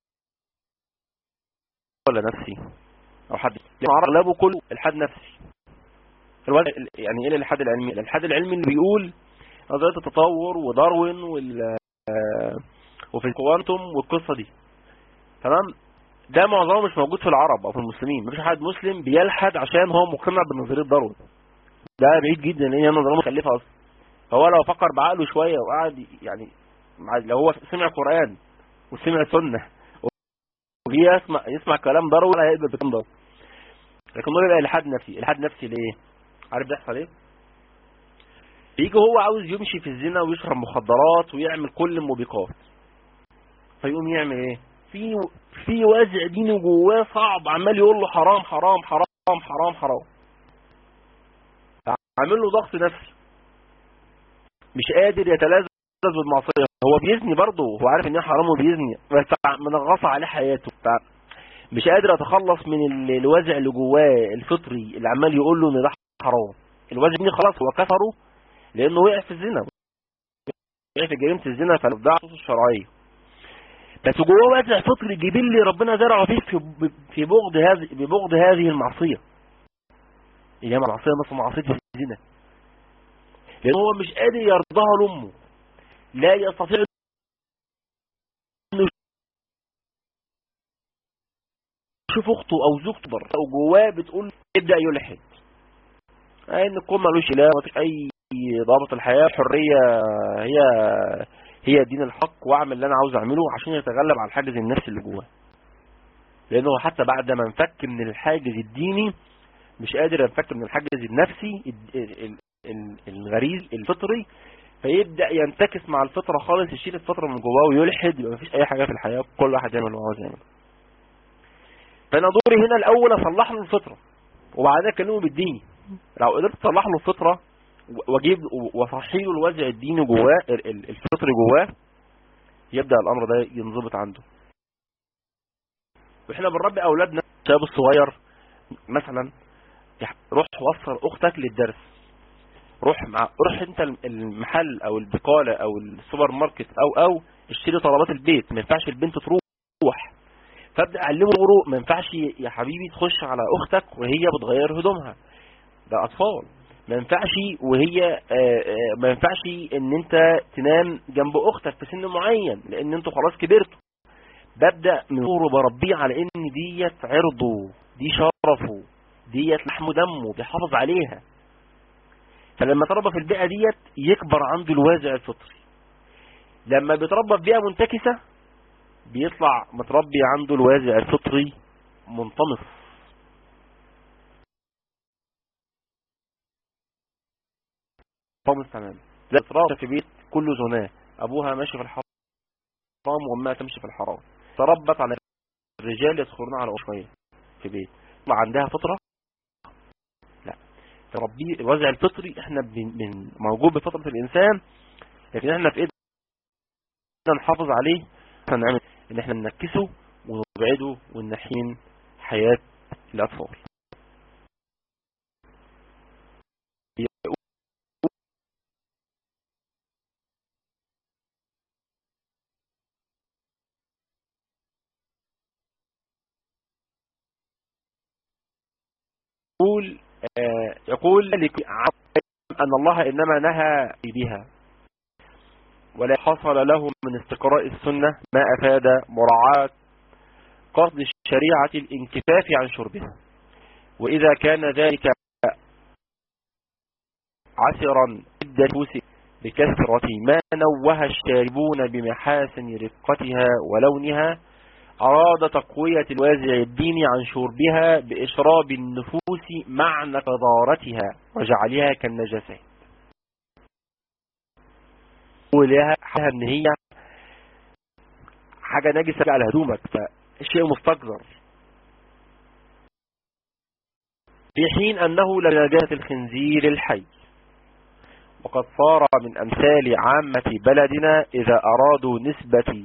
ولا نفسي او حد اغلبه كله الحاد نفسي الوزع يعني ايه الالحاد العلمي الالحاد العلمي اللي بيقول نظريه التطور وداروين وال وفي الكوانتوم والقصه دي تمام ده معظمه مش موجود في العرب او في المسلمين مفيش حد مسلم بيلحد عشان هو مقتنع بنظريه داروين ده بعيد جدا لان هي نظريه مخلفه اصلا فهو لو فكر بعقله شويه وقعد يعني لو هو سمع قران وسمع سنه وجي يسمع يسمع كلام داروين هيقبل بكلام داروين لكن هو يبقى الحاد نفسي الحاد نفسي ليه عارف ده يحصل ايه يجي هو عاوز يمشي في الزنا ويشرب مخدرات ويعمل كل الموبقات فيقوم يعمل ايه في في وازع ديني جواه صعب عمال يقول له حرام حرام حرام حرام حرام عامل له ضغط نفسي مش قادر يتلذذ بالمعصيه هو بيزني برضه هو عارف ان هي حرام وبيزني بس منغص عليه حياته مش قادر يتخلص من الوازع اللي جواه الفطري اللي عمال يقول له ان ده حرام الوازع الديني خلاص هو كفره لانه وقع في الزنا وقع في جريمه الزنا فده الشرعيه بس جواه وازع فطري جبلي ربنا زرعه فيه في في بغض هذه ببغض هذه المعصيه اللي هي معصيه مثل معصيه الزنا لان هو مش قادر يرضاها لامه لا يستطيع انه يشوف اخته او زوجته بره او جواه بتقول يبدا يلحد ان الكون ملوش اله مفيش اي ضابط الحياه الحريه هي هي دين الحق واعمل اللي انا عاوز اعمله عشان يتغلب على الحاجز النفسي اللي جواه لانه حتى بعد ما انفك من الحاجز الديني مش قادر ينفك من الحاجز النفسي الغريز الفطري فيبدا ينتكس مع الفطره خالص يشيل الفطره من جواه ويلحد يبقى مفيش اي حاجه في الحياه كل واحد يعمل اللي هو عاوز يعمله فانا دوري هنا الاول اصلح له الفطره وبعدين اكلمه بالديني لو قدرت تصلح له الفطره واجيب واصحي له الوازع الديني جواه الفطري جواه يبدا الامر ده ينضبط عنده واحنا بنربي اولادنا الشباب الصغير مثلا روح وصل اختك للدرس روح مع روح انت المحل او البقاله او السوبر ماركت او او اشتري طلبات البيت ما ينفعش البنت تروح فابدا اعلمه الغروق ما ينفعش يا حبيبي تخش على اختك وهي بتغير هدومها ده اطفال ما ينفعش وهي ما ينفعش ان انت تنام جنب اختك في سن معين لان انتوا خلاص كبرتوا ببدا من صغره بربيه على ان ديت عرضه دي شرفه ديت لحم دمه بيحافظ عليها فلما تربى في البيئه ديت يكبر عنده الوازع الفطري لما بيتربى في بيئه منتكسه بيطلع متربي عنده الوازع الفطري منطمس منطمس تماما زي تربى في بيت كله زناه ابوها ماشي في الحرام وامها تمشي في الحرام تربت على الرجال يسخرون على شويه في بيت يطلع عندها فطره لا تربيه الوازع الفطري احنا من موجود بفطره الانسان لكن احنا في ايدنا نحافظ عليه هنعمل ان احنا ننكسه ونبعده ونحين حياة الاطفال يقول آه يقول أن الله إنما نهى بها ولا حصل له من استقراء السنة ما أفاد مراعاة قصد الشريعة الانكفاف عن شربها وإذا كان ذلك عسرا الدفوس بكثرة ما نوه الشاربون بمحاسن رقتها ولونها أراد تقوية الوازع الديني عن شربها بإشراب النفوس معنى قذارتها وجعلها كالنجاسات ولها حاجة ان هي حاجة نجسة على هدومك فشيء مستقذر في حين انه لنجاة الخنزير الحي وقد صار من امثال عامة بلدنا اذا ارادوا نسبة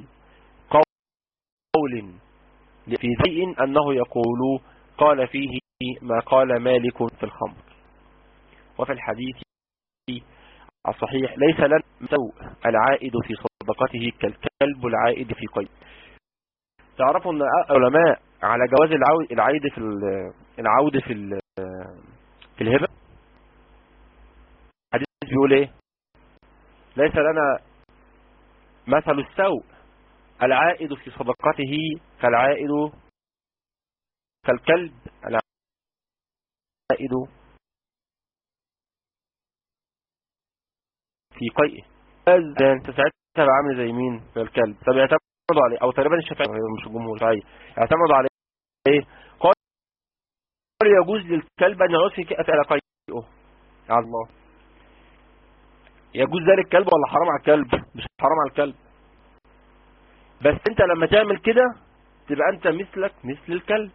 قول في شيء انه يقول قال فيه ما قال مالك في الخمر وفي الحديث الصحيح ليس لنا سوء العائد في صدقته كالكلب العائد في قيد تعرفوا ان علماء على جواز العود العائد في العود في في الهبه حديث بيقول ايه ليس لنا مثل السوء العائد في صدقته كالعائد كالكلب العائد في قيئه انت ساعتها بقى عامل زي مين زي الكلب طب يعتمدوا عليه او تقريبا الشافعي مش الجمهور الشافعي يعتمدوا عليه ايه قال يجوز للكلب ان يعوز في كأس على قيئه يا الله يجوز ذلك الكلب ولا حرام على الكلب مش حرام على الكلب بس انت لما تعمل كده تبقى انت مثلك مثل الكلب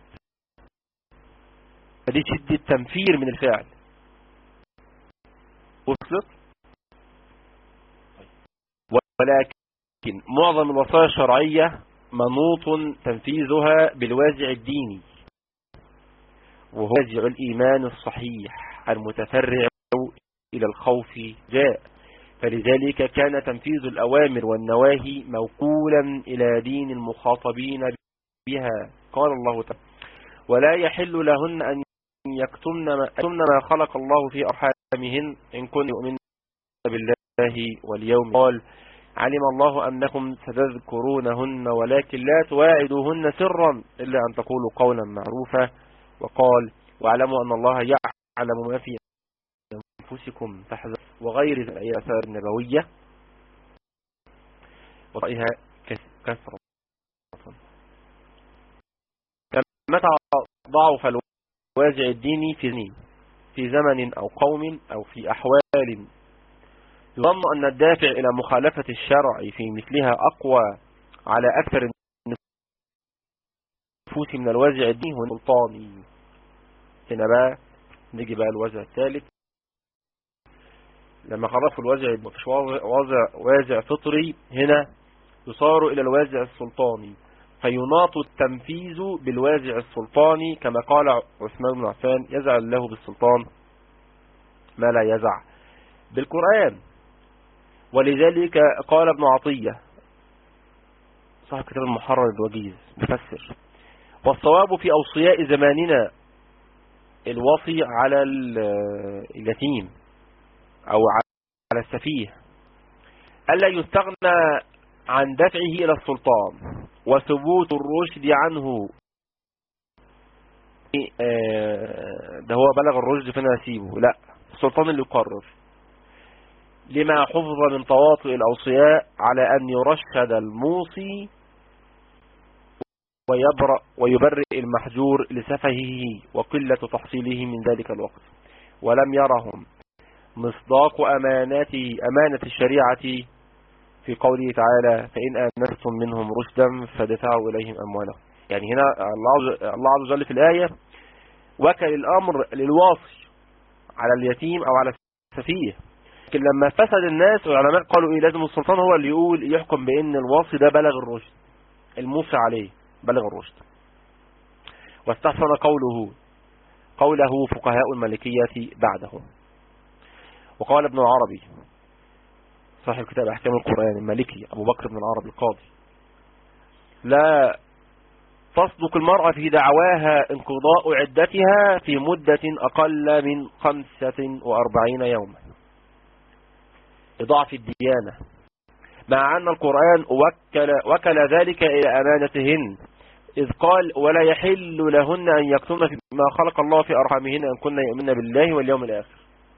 فدي شدة تنفير من الفاعل وصلت ولكن معظم الوصايا الشرعية منوط تنفيذها بالوازع الديني وهو وازع الإيمان الصحيح المتفرع إلى الخوف جاء فلذلك كان تنفيذ الأوامر والنواهي موكولا إلى دين المخاطبين بها قال الله تعالى ولا يحل لهن أن يكتمن ما, ما خلق الله في أرحامهن إن كن يؤمن بالله واليوم قال علم الله أنكم ستذكرونهن ولكن لا تواعدوهن سرا إلا أن تقولوا قولا معروفا وقال واعلموا أن الله يعلم ما في أنفسكم فاحذر وغير الآثار النبوية وطئها كثرة متى ضعف الوازع الديني في زمن في زمن أو قوم أو في أحوال يظن أن الدافع إلى مخالفة الشرع في مثلها أقوى على أكثر النفوس من الوازع الديني هو السلطاني هنا بقى نيجي بقى الوازع الثالث لما خرفوا الوازع مفيش وازع, وازع فطري هنا يصار إلى الوازع السلطاني فيناط التنفيذ بالوازع السلطاني كما قال عثمان بن عفان يزع الله بالسلطان ما لا يزع بالقرآن ولذلك قال ابن عطية صاحب كتاب المحرر الوجيز مفسر والصواب في أوصياء زماننا الوصي على اليتيم أو على السفيه ألا يستغنى عن دفعه إلى السلطان وثبوت الرشد عنه آه، ده هو بلغ الرشد فانا اسيبه لا السلطان اللي يقرر لما حفظ من تواطؤ الأوصياء على أن يرشد الموصي ويبرأ ويبرئ المحجور لسفهه وقلة تحصيله من ذلك الوقت ولم يرهم مصداق أمانته أمانة الشريعة في قوله تعالى فإن آنستم منهم رشدا فدفعوا إليهم أموالهم يعني هنا الله عز وجل في الآية وكل الأمر للواصي على اليتيم أو على السفيه لكن لما فسد الناس العلماء قالوا إيه لازم السلطان هو اللي يقول يحكم بأن الواصي ده بلغ الرشد الموصي عليه بلغ الرشد واستحسن قوله قوله فقهاء الملكية بعده وقال ابن العربي صاحب كتاب أحكام القرآن المالكي أبو بكر بن العربي القاضي لا تصدق المرأة في دعواها انقضاء عدتها في مدة أقل من خمسة وأربعين يوما لضعف الديانة مع أن القرآن وكل, وكل ذلك إلى أمانتهن إذ قال ولا يحل لهن أن يكتمن ما خلق الله في أرحامهن أن كن يؤمن بالله واليوم الآخر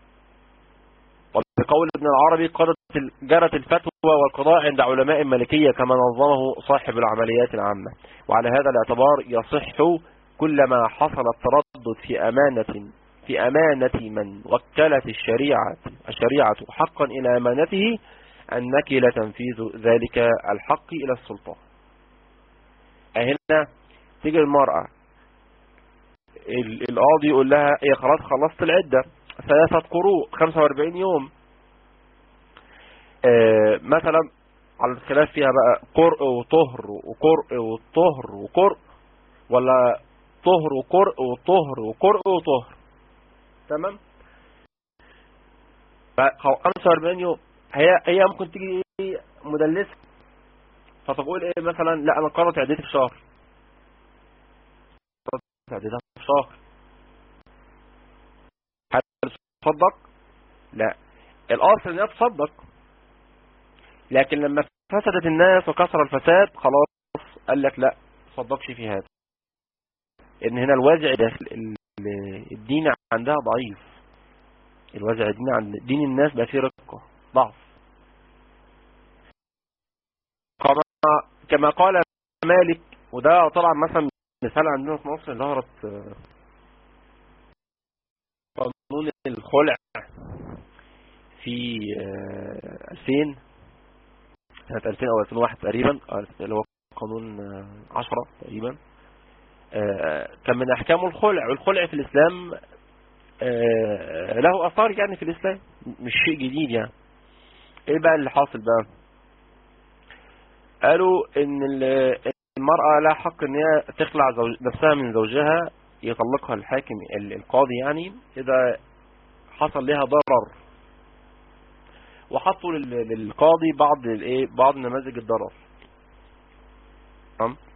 وبقول ابن العربي قدت جرت الفتوى والقضاء عند علماء المالكية كما نظمه صاحب العمليات العامة وعلى هذا الاعتبار يصح كلما حصل التردد في أمانة في أمانة من وكلت الشريعة الشريعة حقا إلى أمانته أن نكل تنفيذ ذلك الحق إلى السلطان هنا تيجي المرأة القاضي يقول لها ايه خلاص خلصت العدة ثلاثة قروء 45 يوم آه مثلا على الخلاف فيها بقى قرء وطهر وقرء وطهر وقرء ولا طهر وقرء وطهر وقرء وطهر تمام 45 يوم هي هي ممكن تيجي مدلسه فتقول ايه مثلا لا انا قررت عدتي في شهر عدتها في شهر هل تصدق لا الاصل انها تصدق لكن لما فسدت الناس وكسر الفساد خلاص قال لك لا تصدقش في هذا ان هنا الوازع داخل الدين عندها ضعيف الوازع الدين عند دين الناس بقى فيه رقة ضعف كما كما قال مالك وده طبعا مثلا مثال عندنا في مصر ظهرت قانون الخلع في 2000 سنة 2000 او 2001 تقريبا اللي هو قانون 10 تقريبا كان من احكامه الخلع والخلع في الاسلام له اثار يعني في الاسلام مش شيء جديد يعني ايه بقى اللي حاصل بقى قالوا ان المرأة لا حق ان هي تخلع زوج نفسها من زوجها يطلقها الحاكم القاضي يعني اذا حصل لها ضرر وحطوا للقاضي بعض الايه بعض نماذج الضرر تمام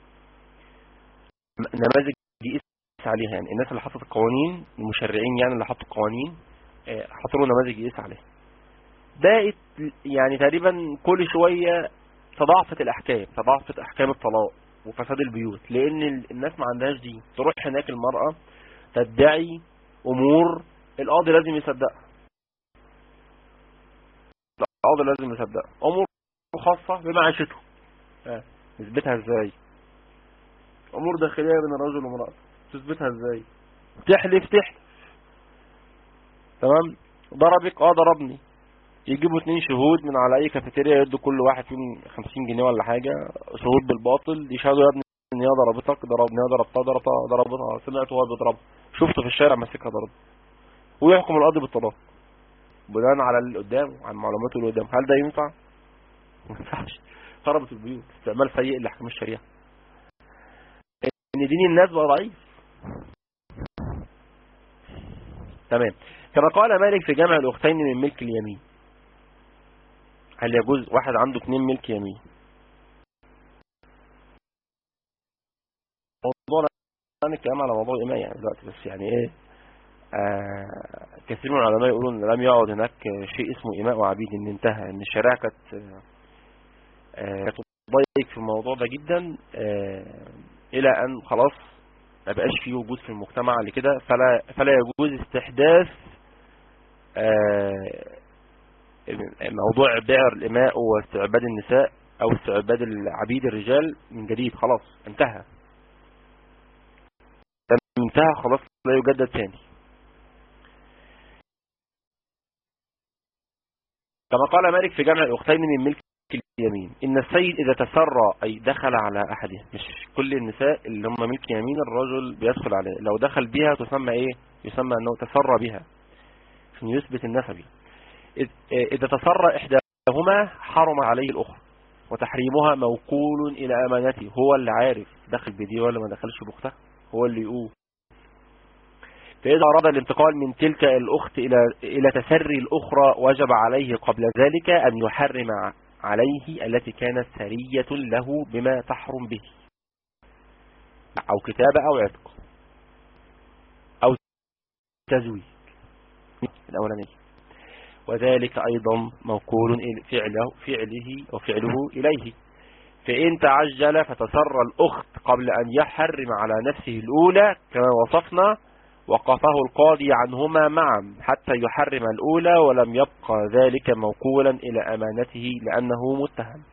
نماذج يقيس عليها يعني الناس اللي حطت القوانين المشرعين يعني اللي حطوا القوانين آه، حطوا له نماذج يقيس عليها بقت يعني تقريبا كل شوية تضاعفت الاحكام تضاعفت احكام الطلاق وفساد البيوت لان الناس ما عندهاش دي تروح هناك المرأة تدعي امور القاضي لازم يصدقها القاضي لازم يصدقها امور خاصة بمعيشته اه نثبتها ازاي امور داخلية بين الرجل ومرأته تثبتها ازاي تحلف تحلف تمام ضربك اه ضربني يجيبوا اثنين شهود من على اي كافيتيريا يدوا كل واحد فيهم 50 جنيه ولا حاجة شهود بالباطل يشهدوا يا ابني ان هي ضربتك ضربني هي ضربتها ضربتها ضربتها سمعت وهو بيضربها شفته في الشارع ماسكها ضرب ويحكم القاضي بالطلاق بناء على اللي قدامه عن معلوماته اللي قدامه هل ده ينفع؟ ما ينفعش خربت البيوت استعمال سيء لاحكام الشريعه ان دين الناس بقى ضعيف تمام كما قال مالك في جمع الاختين من ملك اليمين هل يجوز واحد عنده اثنين ملك يمين موضوع انا الكلام على موضوع الايمان يعني دلوقتي بس يعني ايه آه كثير من العلماء يقولون ان لم يعد هناك شيء اسمه اماء وعبيد ان انتهى ان الشريعه كانت آه تضيق في الموضوع ده جدا آه الى ان خلاص ما بقاش فيه وجود في المجتمع لكده فلا فلا يجوز استحداث آه موضوع بيع الإماء واستعباد النساء أو استعباد العبيد الرجال من جديد خلاص انتهى انتهى خلاص لا يجدد ثاني كما قال مالك في جمع الأختين من ملك اليمين إن السيد إذا تسرى أي دخل على أحدها مش كل النساء اللي هم ملك يمين الرجل بيدخل عليه لو دخل بها تسمى إيه يسمى أنه تسرى بها عشان يثبت النسب إذا تسرى إحداهما حرم عليه الأخرى وتحريمها موكول إلى أمانته هو اللي عارف دخل بدي ولا ما دخلش بأختها هو اللي يقول فإذا أراد الانتقال من تلك الأخت إلى إلى تسري الأخرى وجب عليه قبل ذلك أن يحرم عليه التي كانت سرية له بما تحرم به أو كتابة أو عتق أو تزويج الأولانية وذلك أيضا موكول فعله, فعله وفعله إليه فإن تعجل فتسر الأخت قبل أن يحرم على نفسه الأولى كما وصفنا وقفه القاضي عنهما معا حتى يحرم الأولى ولم يبقى ذلك موكولا إلى أمانته لأنه متهم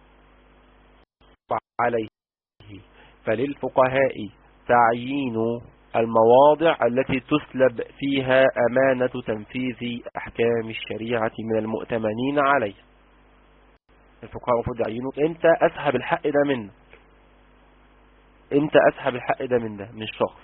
عليه فللفقهاء تعيين المواضع التي تسلب فيها أمانة تنفيذ أحكام الشريعة من المؤتمنين عليه الفقهاء المفروض يعينوا انت اسحب الحق ده منك انت اسحب الحق ده من ده من الشخص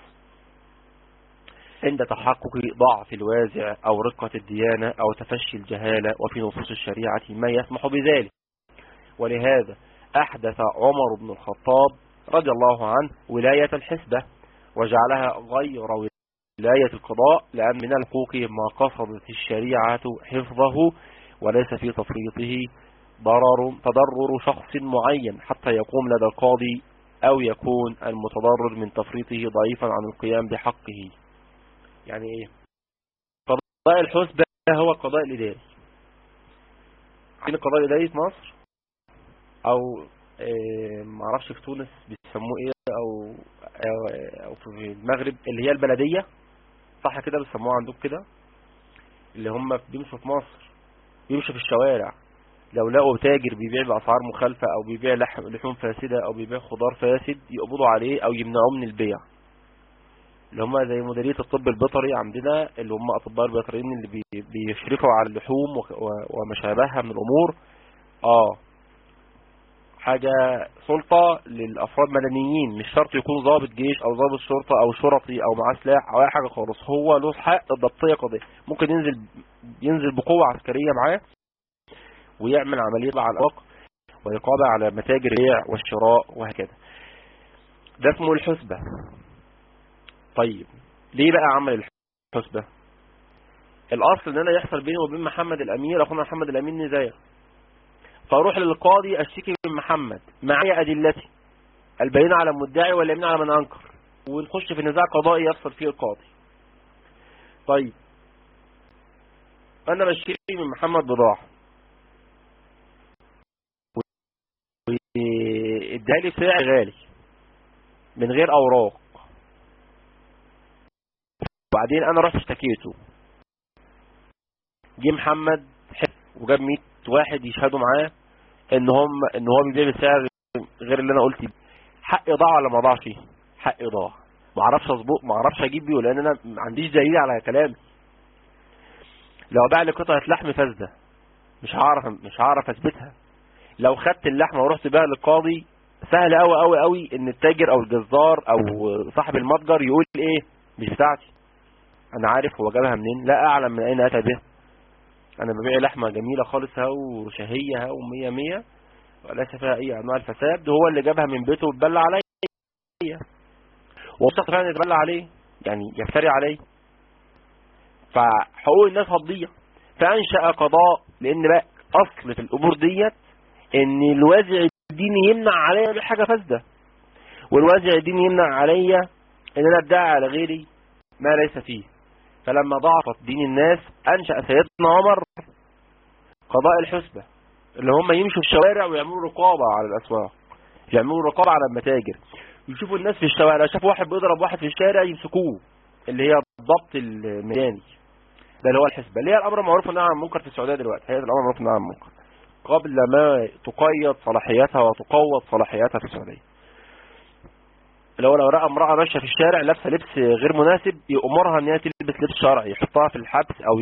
عند تحقق ضعف الوازع او رقة الديانة او تفشي الجهالة وفي نصوص الشريعة ما يسمح بذلك ولهذا احدث عمر بن الخطاب رضي الله عنه ولاية الحسبة وجعلها غير ولاية القضاء لأن من الحقوق ما قصدت الشريعة حفظه وليس في تفريطه ضرر تضرر شخص معين حتى يقوم لدى القاضي أو يكون المتضرر من تفريطه ضعيفا عن القيام بحقه يعني ايه قضاء الحسبة هو القضاء الإداري عين القضاء الإداري في مصر أو إيه معرفش في تونس بيسموه ايه أو, أو في المغرب اللي هي البلدية صح كده بيسموها عندهم كده اللي هم بيمشوا في مصر بيمشوا في الشوارع لو لقوا تاجر بيبيع بأسعار مخالفة أو بيبيع لحوم فاسدة أو بيبيع خضار فاسد يقبضوا عليه أو يمنعوه من البيع اللي هم زي مديرية الطب البيطري عندنا اللي هم أطباء البيطريين اللي بيشرفوا على اللحوم وما شابهها من الأمور آه حاجة سلطة للأفراد مدنيين مش شرط يكون ضابط جيش أو ضابط شرطة أو شرطي أو معاه سلاح أو أي حاجة خالص هو له حق الضبطية قضية ممكن ينزل ينزل بقوة عسكرية معاه ويعمل عملية على الأوق ويقابع على متاجر البيع والشراء وهكذا ده اسمه الحسبة طيب ليه بقى عمل الحسبة الاصل ان انا يحصل بيني وبين محمد الامير اخونا محمد الامين نزاع فاروح للقاضي اشتكي من محمد معايا ادلتي البينة على المدعي واليمين على من انكر ونخش في نزاع قضائي يفصل فيه القاضي طيب انا بشتري من محمد بضاعة وادالي سعر غالي من غير اوراق وبعدين انا رحت اشتكيته جه محمد وجاب 100 واحد يشهدوا معاه ان هم ان هو بيبيع بسعر غير اللي انا قلت بيه حقي ضاع ولا ما ضاعش حقي ضاع ما اعرفش اظبط ما اعرفش اجيب بيه لان انا ما عنديش دليل على كلامي لو باع لي قطعه لحم فاسده مش هعرف مش هعرف اثبتها لو خدت اللحمه ورحت بيها للقاضي سهل قوي قوي قوي ان التاجر او الجزار او صاحب المتجر يقول ايه مش بتاعتي انا عارف هو جابها منين لا اعلم من اين اتى بها انا ببيع لحمه جميله خالص اهو وشهيه اهو ومية مية وليس فيها اي انواع الفساد هو اللي جابها من بيته واتبلى عليا وصدق فعلا يتبلى عليه يعني يفتري عليه فحقوق الناس هتضيع فانشا قضاء لان بقى اصل في الامور ديت ان الوازع الديني يمنع عليا بحاجه فاسده والوازع الديني يمنع عليا ان انا ادعي على غيري ما ليس فيه فلما ضعفت دين الناس انشا سيدنا عمر قضاء الحسبه اللي هم يمشوا في الشوارع ويعملوا رقابه على الاسواق يعملوا رقابه على المتاجر يشوفوا الناس في الشوارع شافوا واحد بيضرب واحد في الشارع يمسكوه اللي هي الضبط الميداني ده اللي هو الحسبه اللي هي الامر المعروف والنهي عن المنكر في السعوديه دلوقتي هي الامر المعروف والنهي عن المنكر قبل ما تقيد صلاحياتها وتقوض صلاحياتها في السعوديه اللي هو لو رأى امرأة ماشية في الشارع لابسة لبس غير مناسب يأمرها ان هي تلبس لبس شرعي يحطها في الحبس او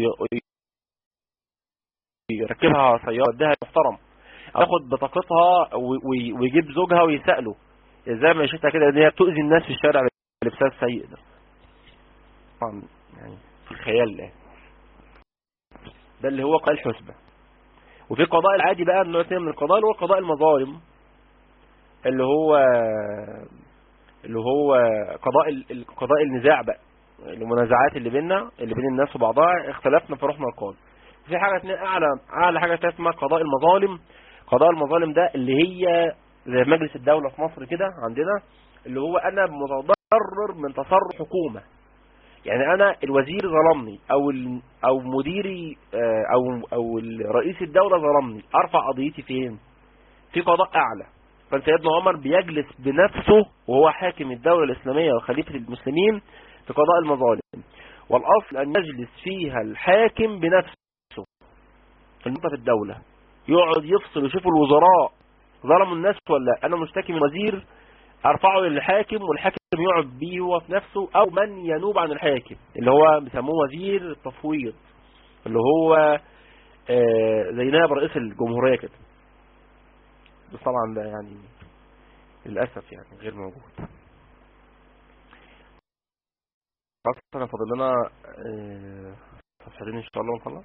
يركبها سيارة يوديها محترم او ياخد بطاقتها ويجيب زوجها ويسأله زي ما شفتها كده ان هي بتؤذي الناس في الشارع بلبسها السيء ده طبعا يعني في الخيال ده ده اللي هو قضاء الحسبة وفي قضاء العادي بقى النوع الثاني من القضاء اللي هو قضاء المظالم اللي هو اللي هو قضاء قضاء النزاع بقى المنازعات اللي بيننا اللي بين الناس وبعضها اختلفنا فرحنا القاضي في حاجه ثانيه اعلى اعلى حاجه ثانيه اسمها قضاء المظالم قضاء المظالم ده اللي هي زي مجلس الدوله في مصر كده عندنا اللي هو انا متضرر من تصرف حكومه يعني انا الوزير ظلمني او او مديري او او رئيس الدوله ظلمني ارفع قضيتي فين في قضاء اعلى فسيدنا عمر بيجلس بنفسه وهو حاكم الدولة الإسلامية وخليفة المسلمين في قضاء المظالم والأصل أن يجلس فيها الحاكم بنفسه في النقطة في الدولة يقعد يفصل ويشوف الوزراء ظلموا الناس ولا أنا مشتكي من وزير أرفعه للحاكم والحاكم يقعد بيه هو في نفسه أو من ينوب عن الحاكم اللي هو بيسموه وزير التفويض اللي هو زي نائب رئيس الجمهورية كده بس طبعا ده يعني للأسف يعني غير موجود خلاص انا فاضل لنا صفحتين ان شاء الله ونخلص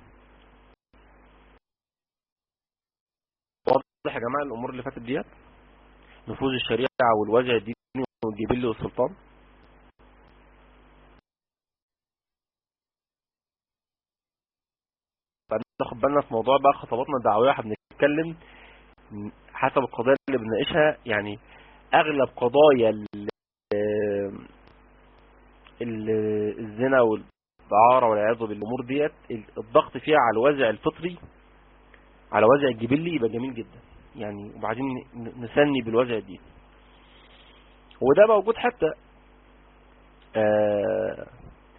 واضح يا جماعه الامور اللي فاتت ديت نفوذ الشريعه والوجه الديني والجبلي والسلطان ناخد بالنا في موضوع بقى خطواتنا الدعويه احنا بنتكلم حسب القضايا اللي بنناقشها يعني اغلب قضايا الزنا والدعارة والعياذ بالامور ديت الضغط فيها على الوازع الفطري على وازع الجبلي يبقى جميل جدا يعني وبعدين نسني بالوازع الديني وده موجود حتى آه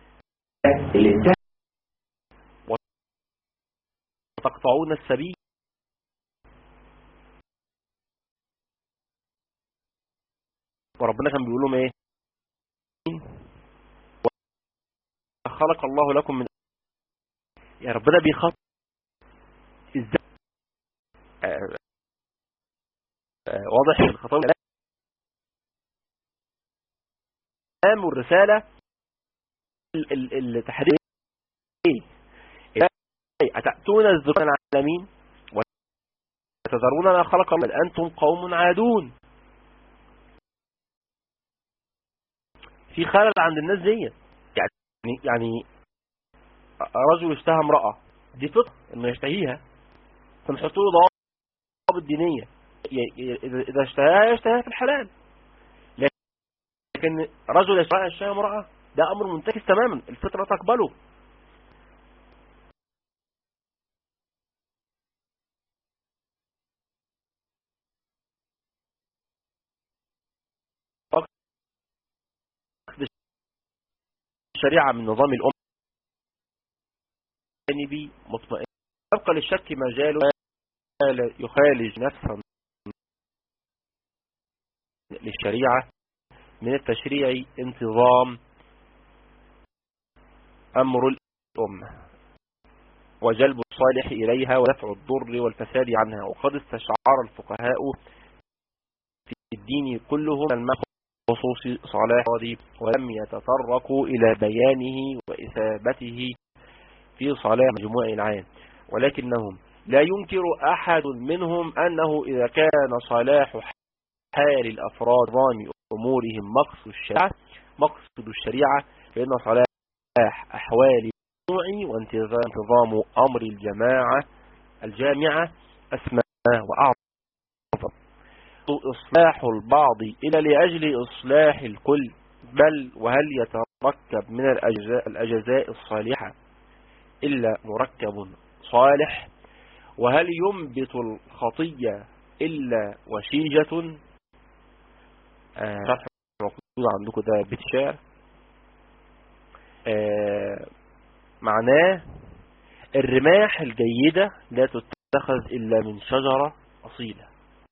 وتقطعون السبيل وربنا كان بيقول لهم ايه خلق الله لكم من يا ربنا بيخاطب ازاي واضح الخطاب الكلام والرسالة التحديد ايه أتأتون الذكران العالمين وتذرون ما خلق الله أنتم قوم عادون في خلل عند الناس دي يعني يعني رجل اشتهى امرأة دي فطر انه يشتهيها فنحط له ضوابط دينية اذا اشتهاها يشتهيها في الحلال لكن رجل اشتهى امرأة ده امر منتكس تماما الفطرة تقبله الشريعة من نظام الأمة جانبي مطمئن يبقى للشك مجال يخالج نفسا للشريعة من التشريع انتظام أمر الأمة وجلب الصالح إليها ودفع الضر والفساد عنها وقد استشعر الفقهاء في الدين كلهم المخ خصوص صلاح ولم يتطرقوا إلى بيانه وإثابته في صلاح مجموع العام ولكنهم لا ينكر أحد منهم أنه إذا كان صلاح حال الأفراد ضام أمورهم مقصد الشريعة مقصد الشريعة فإن صلاح أحوال الجموع وانتظام أمر الجماعة الجامعة أسمى وأعظم إصلاح البعض إلى لأجل إصلاح الكل بل وهل يتركب من الأجزاء, الأجزاء الصالحة إلا مركب صالح وهل ينبت الخطية إلا وشيجة آه، شرح موجود عندكم ده بيت شعر آه معناه الرماح الجيدة لا تتخذ إلا من شجرة أصيلة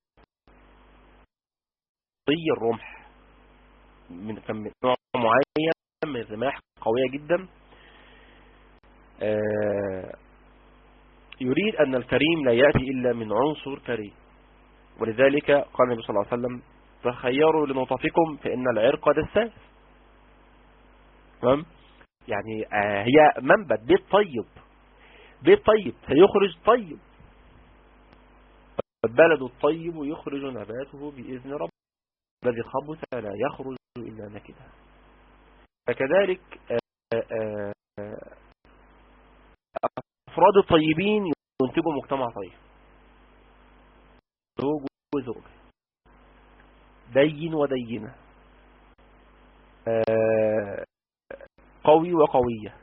طي الرمح من كم نوع معين من الرماح قوية جدا آه، يريد أن الكريم لا يأتي إلا من عنصر كريم ولذلك قال النبي صلى الله عليه وسلم تخيروا لنطفكم فإن العرق دساس تمام يعني آه، هي منبت بيت طيب بيت طيب سيخرج طيب البلد الطيب يخرج نباته بإذن رب الذي خبث لا يخرج إلا نكدا فكذلك آه، أفراد الطيبين ينتجوا مجتمع طيب زوج وزوج دين ودينة آه، قوي وقوية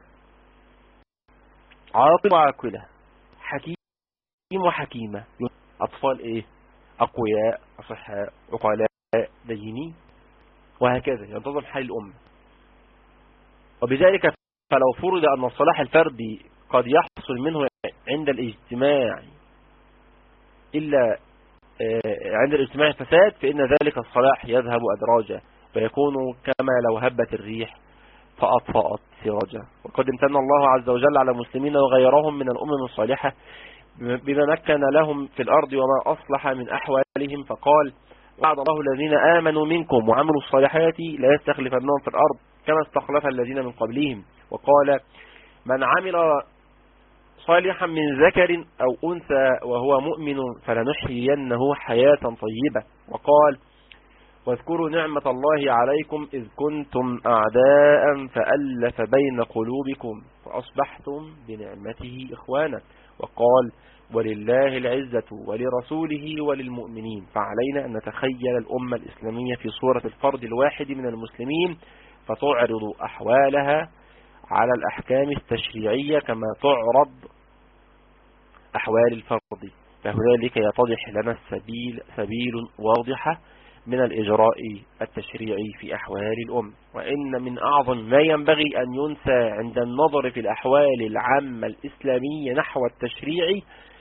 عاقل وعاقلة حكيم وحكيمة أطفال إيه أقوياء أصحاء عقلاء دينين وهكذا ينتظم حال الأمة وبذلك فلو فرض أن الصلاح الفردي قد يحصل منه عند الاجتماع إلا آه، عند الاجتماع الفساد فإن ذلك الصلاح يذهب أدراجا ويكون كما لو هبت الريح فأطفأت سراجا وقد امتن الله عز وجل على المسلمين وغيرهم من الأمم الصالحة بما مكن لهم في الأرض وما أصلح من أحوالهم فقال وعد الله الذين آمنوا منكم وعملوا الصالحات لا يستخلفنهم في الأرض كما استخلف الذين من قبلهم وقال من عمل صالحا من ذكر أو أنثى وهو مؤمن فلنحيينه حياة طيبة وقال واذكروا نعمة الله عليكم إذ كنتم أعداء فألف بين قلوبكم فأصبحتم بنعمته إخوانا وقال ولله العزة ولرسوله وللمؤمنين فعلينا أن نتخيل الأمة الإسلامية في صورة الفرد الواحد من المسلمين فتعرض أحوالها على الأحكام التشريعية كما تعرض أحوال الفرد فهنالك يتضح لنا السبيل سبيل واضحة من الإجراء التشريعي في أحوال الأم وإن من أعظم ما ينبغي أن ينسى عند النظر في الأحوال العامة الإسلامية نحو التشريع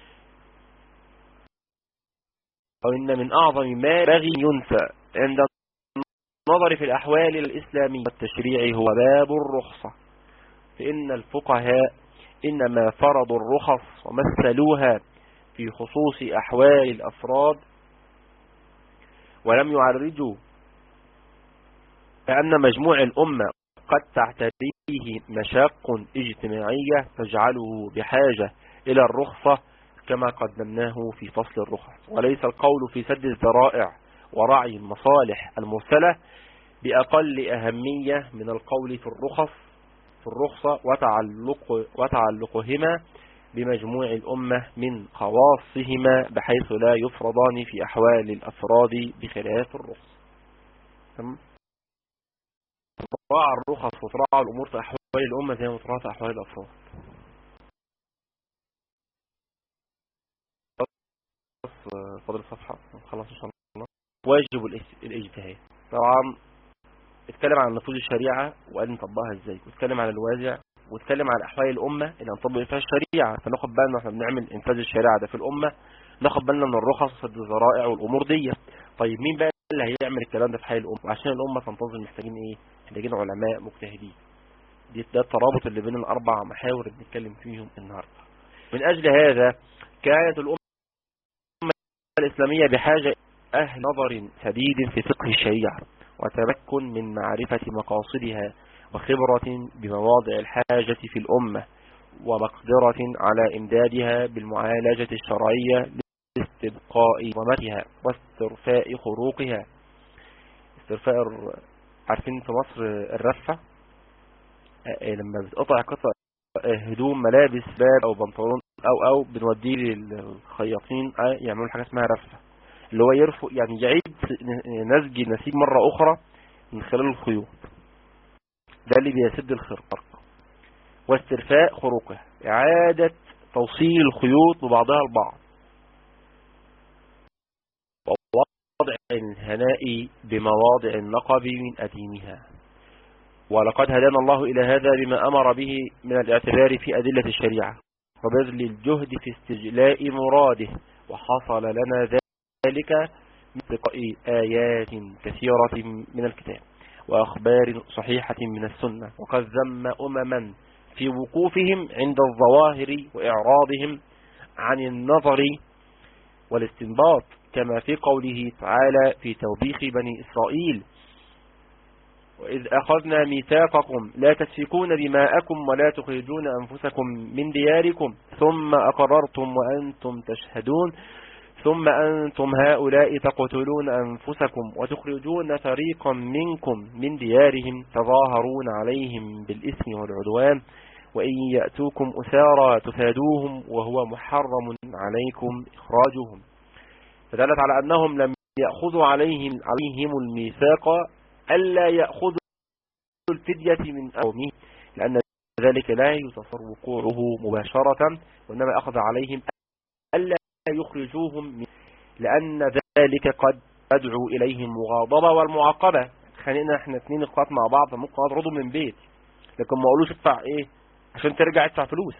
أو إن من أعظم ما ينبغي ينسى عند النظر في الأحوال الإسلامية والتشريع هو باب الرخصة فإن الفقهاء إنما فرضوا الرخص ومثلوها في خصوص أحوال الأفراد ولم يعرجوا فأن مجموع الأمة قد تعتريه مشاق اجتماعية تجعله بحاجة إلى الرخصة كما قدمناه في فصل الرخص وليس القول في سد الذرائع ورعي المصالح المرسلة بأقل أهمية من القول في الرخص في الرخصة وتعلق وتعلقهما بمجموع الأمة من خواصهما بحيث لا يفرضان في أحوال الأفراد بخلاف الرخص تراعى الرخص وتراعى الأمور في أحوال الأمة زي ما تراعى في أحوال الأفراد فاضل الصفحة خلاص إن شاء الله واجب الاجتهاد طبعا اتكلم عن نفوذ الشريعة وقال نطبقها ازاي واتكلم عن الوازع واتكلم عن احوال الامة اللي هنطبق فيها الشريعة فناخد بالنا احنا بنعمل انفاذ الشريعة ده في الامة ناخد بالنا من الرخص وسد الذرائع والامور دي طيب مين بقى اللي هيعمل الكلام ده في حال الامة وعشان الامة تنتظم محتاجين ايه محتاجين علماء مجتهدين دي ده الترابط اللي بين الاربع محاور اللي بنتكلم فيهم النهارده من اجل هذا كانت الامة الاسلامية بحاجة اهل نظر سديد في فقه الشريعة وتمكن من معرفة مقاصدها وخبرة بمواضع الحاجة في الأمة ومقدرة على إمدادها بالمعالجة الشرعية لاستبقاء ضمتها واسترفاء خروقها استرفاء عارفين في مصر الرفة لما بتقطع قطع هدوم ملابس باب او بنطلون او او بنوديه للخياطين يعملوا حاجه اسمها رفه اللي هو يرفق يعني يعيد نسج النسيج مرة أخرى من خلال الخيوط ده اللي بيسد الخرق واسترفاء خروقه إعادة توصيل الخيوط ببعضها البعض ووضع الهناء بمواضع النقب من أديمها ولقد هدانا الله إلى هذا بما أمر به من الاعتبار في أدلة الشريعة وبذل الجهد في استجلاء مراده وحصل لنا ذلك ذلك مثل آيات كثيرة من الكتاب وأخبار صحيحة من السنة وقد ذم أمما في وقوفهم عند الظواهر وإعراضهم عن النظر والاستنباط كما في قوله تعالى في توبيخ بني إسرائيل وإذ أخذنا ميثاقكم لا تسفكون دماءكم ولا تخرجون أنفسكم من دياركم ثم أقررتم وأنتم تشهدون ثم أنتم هؤلاء تقتلون أنفسكم وتخرجون فريقا منكم من ديارهم تظاهرون عليهم بالإثم والعدوان وإن يأتوكم أسارا تفادوهم وهو محرم عليكم إخراجهم فدلت على أنهم لم يأخذوا عليهم, عليهم الميثاق ألا يأخذوا الفدية من أومه لأن ذلك لا يتصر وقوعه مباشرة وإنما أخذ عليهم ألا يخرجوهم لأن ذلك قد تدعو إليهم مغاضبة والمعاقبة خلينا احنا اثنين اخوات مع بعض فممكن اطردوا من بيت لكن ما قالوش ادفع ايه عشان ترجع ادفع فلوس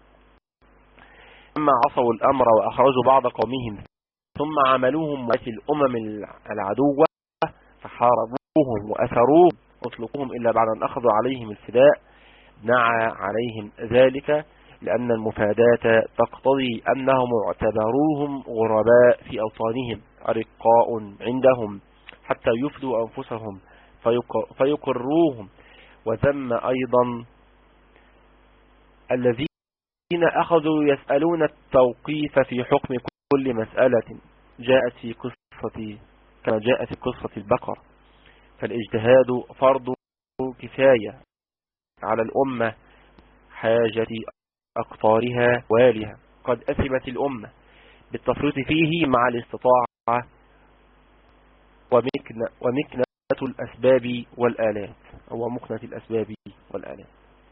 اما عصوا الامر واخرجوا بعض قومهم ثم عملوهم في الامم العدوة فحاربوهم واثروهم اطلقوهم الا بعد ان اخذوا عليهم الفداء نعى عليهم ذلك لأن المفادات تقتضي أنهم اعتبروهم غرباء في أوطانهم أرقاء عندهم حتى يفدوا أنفسهم فيقروهم وذم أيضا الذين أخذوا يسألون التوقيف في حكم كل مسألة جاءت في قصة كما جاءت في قصة البقر فالاجتهاد فرض كفاية على الأمة حاجة أقطارها والها قد أثبت الأمة بالتفريط فيه مع الاستطاعة ومكنة, ومكنة الأسباب والآلات أو مكنة الأسباب والآلات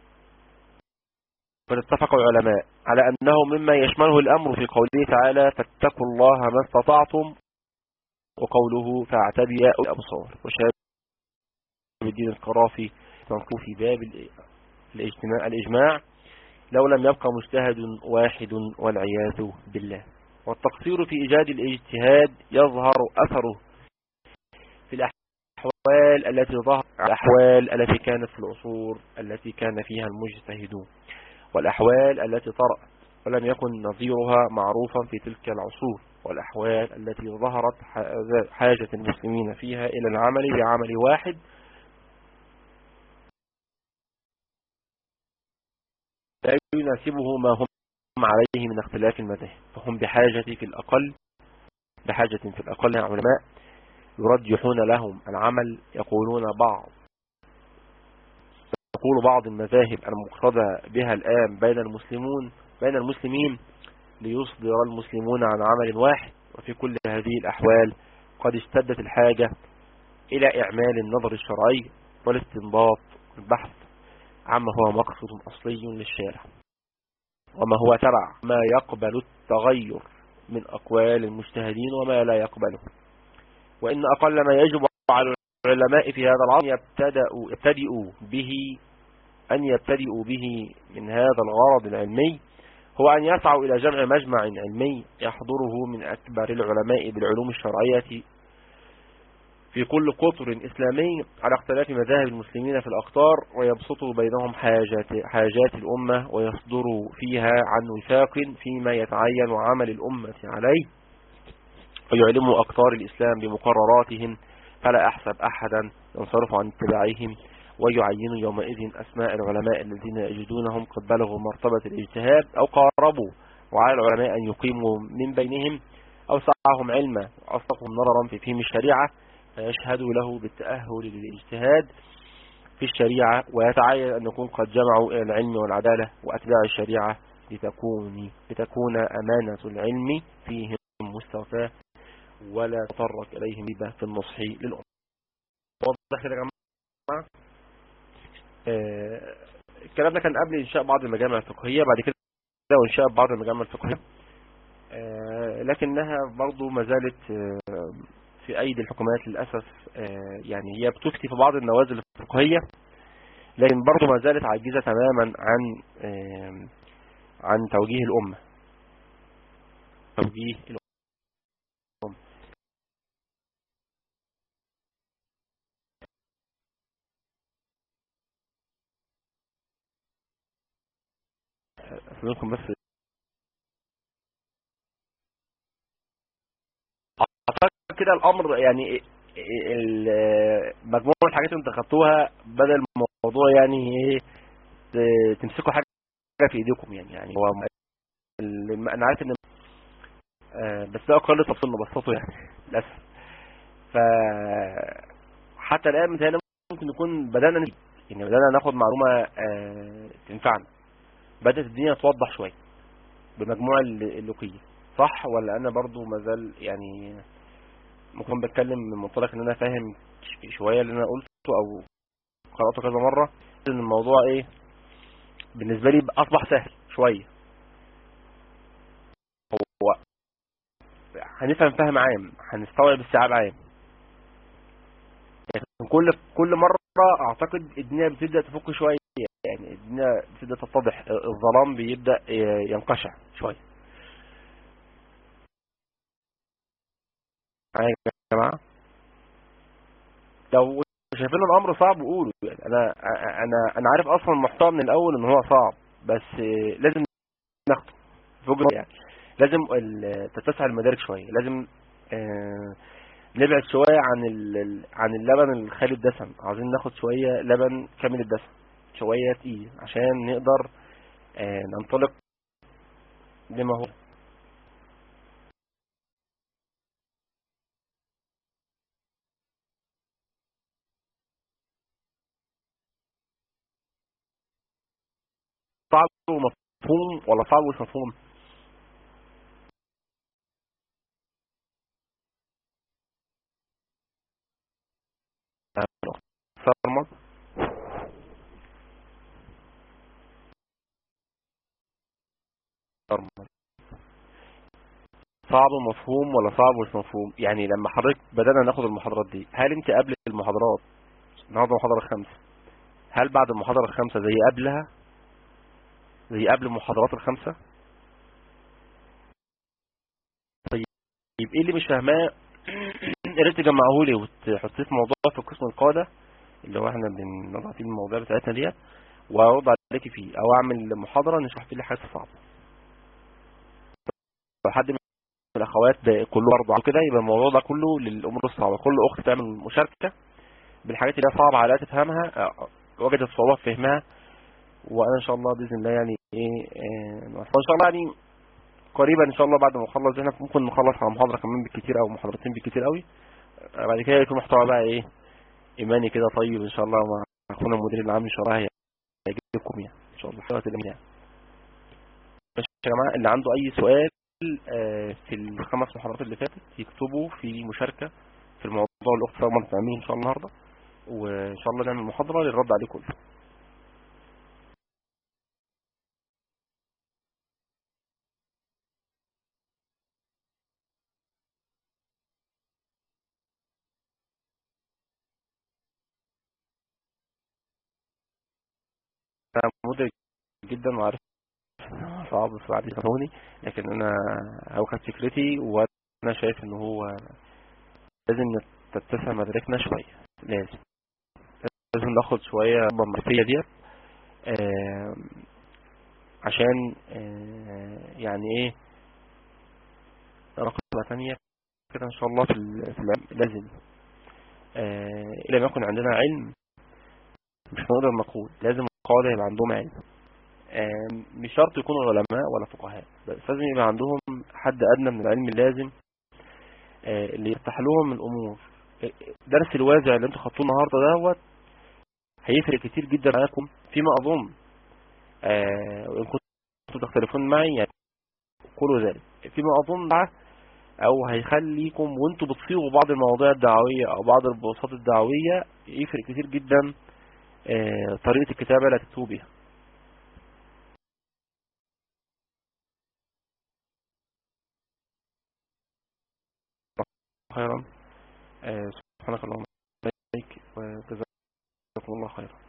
فاتفق العلماء على أنه مما يشمله الأمر في قوله تعالى فاتقوا الله ما استطعتم وقوله فاعتبوا الأبصار وشهد الدين القرافي في باب الاجتماع الإجماع لو لم يبقى مجتهد واحد والعياذ بالله والتقصير في إيجاد الاجتهاد يظهر أثره في الأحوال التي ظهر الأحوال التي كانت في العصور التي كان فيها المجتهدون والأحوال التي طرأت ولم يكن نظيرها معروفا في تلك العصور والأحوال التي ظهرت حاجة المسلمين فيها إلى العمل بعمل واحد لا يناسبه ما هم عليه من اختلاف المذاهب فهم بحاجة في الأقل بحاجة في الأقل علماء يرجحون لهم العمل يقولون بعض تقول بعض المذاهب المقتضى بها الآن بين المسلمون بين المسلمين ليصدر المسلمون عن عمل واحد وفي كل هذه الأحوال قد اشتدت الحاجة إلى إعمال النظر الشرعي والاستنباط البحث عما هو مقصد أصلي للشارع وما هو تبع ما يقبل التغير من أقوال المجتهدين وما لا يقبله وإن أقل ما يجب على العلماء في هذا العصر يبتدئوا, يبتدئوا به أن يبتدئوا به من هذا الغرض العلمي هو أن يسعوا إلى جمع مجمع علمي يحضره من أكبر العلماء بالعلوم الشرعية في كل قطر إسلامي على اختلاف مذاهب المسلمين في الأقطار ويبسطوا بينهم حاجات, حاجات الأمة ويصدروا فيها عن وفاق فيما يتعين عمل الأمة عليه ويعلموا أقطار الإسلام بمقرراتهم فلا أحسب أحدا ينصرف عن اتباعهم ويعينوا يومئذ أسماء العلماء الذين يجدونهم قد بلغوا مرتبة الاجتهاد أو قاربوا وعلى العلماء أن يقيموا من بينهم أو سعهم علما وأصدقهم نظرا في فهم الشريعة فيشهدوا له بالتأهل للاجتهاد في الشريعة ويتعين أن يكون قد جمعوا إلى العلم والعدالة وأتباع الشريعة لتكون, لتكون أمانة العلم فيهم مستوفاة ولا تطرق إليهم بها في النصح للأمة واضح كده يا جماعة آه، الكلام ده كان قبل إنشاء بعض المجامع الفقهية بعد كده وإنشاء بعض المجامع الفقهية آه، لكنها برضو ما زالت آه، في أيدي الحكومات للأسف يعني هي بتفتي في بعض النوازل الفقهية لكن برضو ما زالت عاجزة تماما عن عن توجيه الأمة توجيه الأمة أسألكم بس أعتقد كده الأمر يعني مجموعة الحاجات اللي انت خدتوها بدل الموضوع يعني ايه تمسكوا حاجة في ايديكم يعني يعني هو انا عارف ان آه، بس ده اقل تفصيل نبسطه يعني للاسف ف حتى الان مثلا ممكن نكون بدأنا يعني بدأنا ناخد معلومة آه، تنفعنا بدأت الدنيا توضح شوية بمجموع اللوكية صح ولا انا برضو مازال يعني ممكن بتكلم من منطلق ان انا فاهم شوية اللي انا قلته او قرأته كذا مرة ان الموضوع ايه بالنسبة لي اصبح سهل شوية هو هنفهم فهم عام هنستوعب استيعاب عام يعني كل كل مرة اعتقد الدنيا بتبدأ تفك شوية يعني الدنيا بتبدأ تتضح الظلام بيبدأ ينقشع شوية معايا يا جماعة لو شايفين الامر صعب قولوا يعني انا انا انا عارف اصلا المحتوى من الاول ان هو صعب بس لازم ناخده فوق يعني لازم تتسع المدارك شوية لازم آه، نبعد شوية عن عن اللبن الخالي الدسم عاوزين ناخد شوية لبن كامل الدسم شوية تقيل عشان نقدر آه، ننطلق لما هو صعب ومفهوم ولا صعب ومش مفهوم صرمت صعب مفهوم ولا صعب مش مفهوم يعني لما حضرتك بدأنا ناخد المحاضرات دي هل انت قبل المحاضرات النهارده المحاضرة الخامسة هل بعد المحاضرة الخامسة زي قبلها زي قبل المحاضرات الخمسة طيب ايه اللي مش فاهماه يا ريت تجمعه لي وتحطيه في موضوع في قسم القادة اللي هو احنا بنضع فيه المواضيع بتاعتنا ديت وارد عليك فيه او اعمل محاضرة نشرح فيه حاجات صعبة لو حد من الاخوات كله برضه كده يبقى الموضوع ده كله للامور الصعبة كل اخت تعمل مشاركة بالحاجات اللي هي صعبة عليها تفهمها آه، وجدت صعوبة في فهمها وانا ان شاء الله باذن الله يعني ايه آه، ان شاء الله يعني قريبا ان شاء الله بعد ما نخلص هنا ممكن نخلص على محاضره كمان بالكتير او محاضرتين بالكتير قوي بعد كده يكون محتوى بقى ايه ايماني كده طيب ان شاء الله مع اخونا المدير العام ان شاء الله هيعجبكم يعني ان شاء الله حلقة الأمين يعني ماشي يا جماعة اللي عنده أي سؤال آه، في الخمس محاضرات اللي فاتت يكتبوا في مشاركة في الموضوع اللي أخت رغم تعمله إن شاء الله النهاردة وإن شاء الله نعمل محاضرة للرد عليه كله أنا مدرك جدا وعارف إنه صعب بس بعد يفهموني لكن أنا هو كانت فكرتي وأنا شايف إن هو لازم تتسع مداركنا شوية لازم لازم ناخد شوية المعرفية ديت آه، عشان آه، يعني ايه رقبة تانية كده ان شاء الله في ال- في العلم لازم آه، إذا لم يكن عندنا علم مش هنقدر نقول لازم القادة يبقى عندهم علم آه، مش شرط يكونوا علماء ولا فقهاء بس لازم يبقى عندهم حد أدنى من العلم اللازم آه، اللي يفتح لهم الأمور آه، درس الوازع اللي انتوا خدتوه النهارده دوت هيفرق كتير جدا معاكم فيما أظن آه، وإن كنتوا تختلفون معي يعني قولوا ذلك فيما أظن مع- أو هيخليكم وانتوا بتصيغوا بعض المواضيع الدعوية أو بعض البساط الدعوية يفرق كتير جدا آه، طريقة الكتابة اللي هتكتبوا بيها خيرا آه، سبحانك اللهم وبحمدك وجزاكم الله خيرا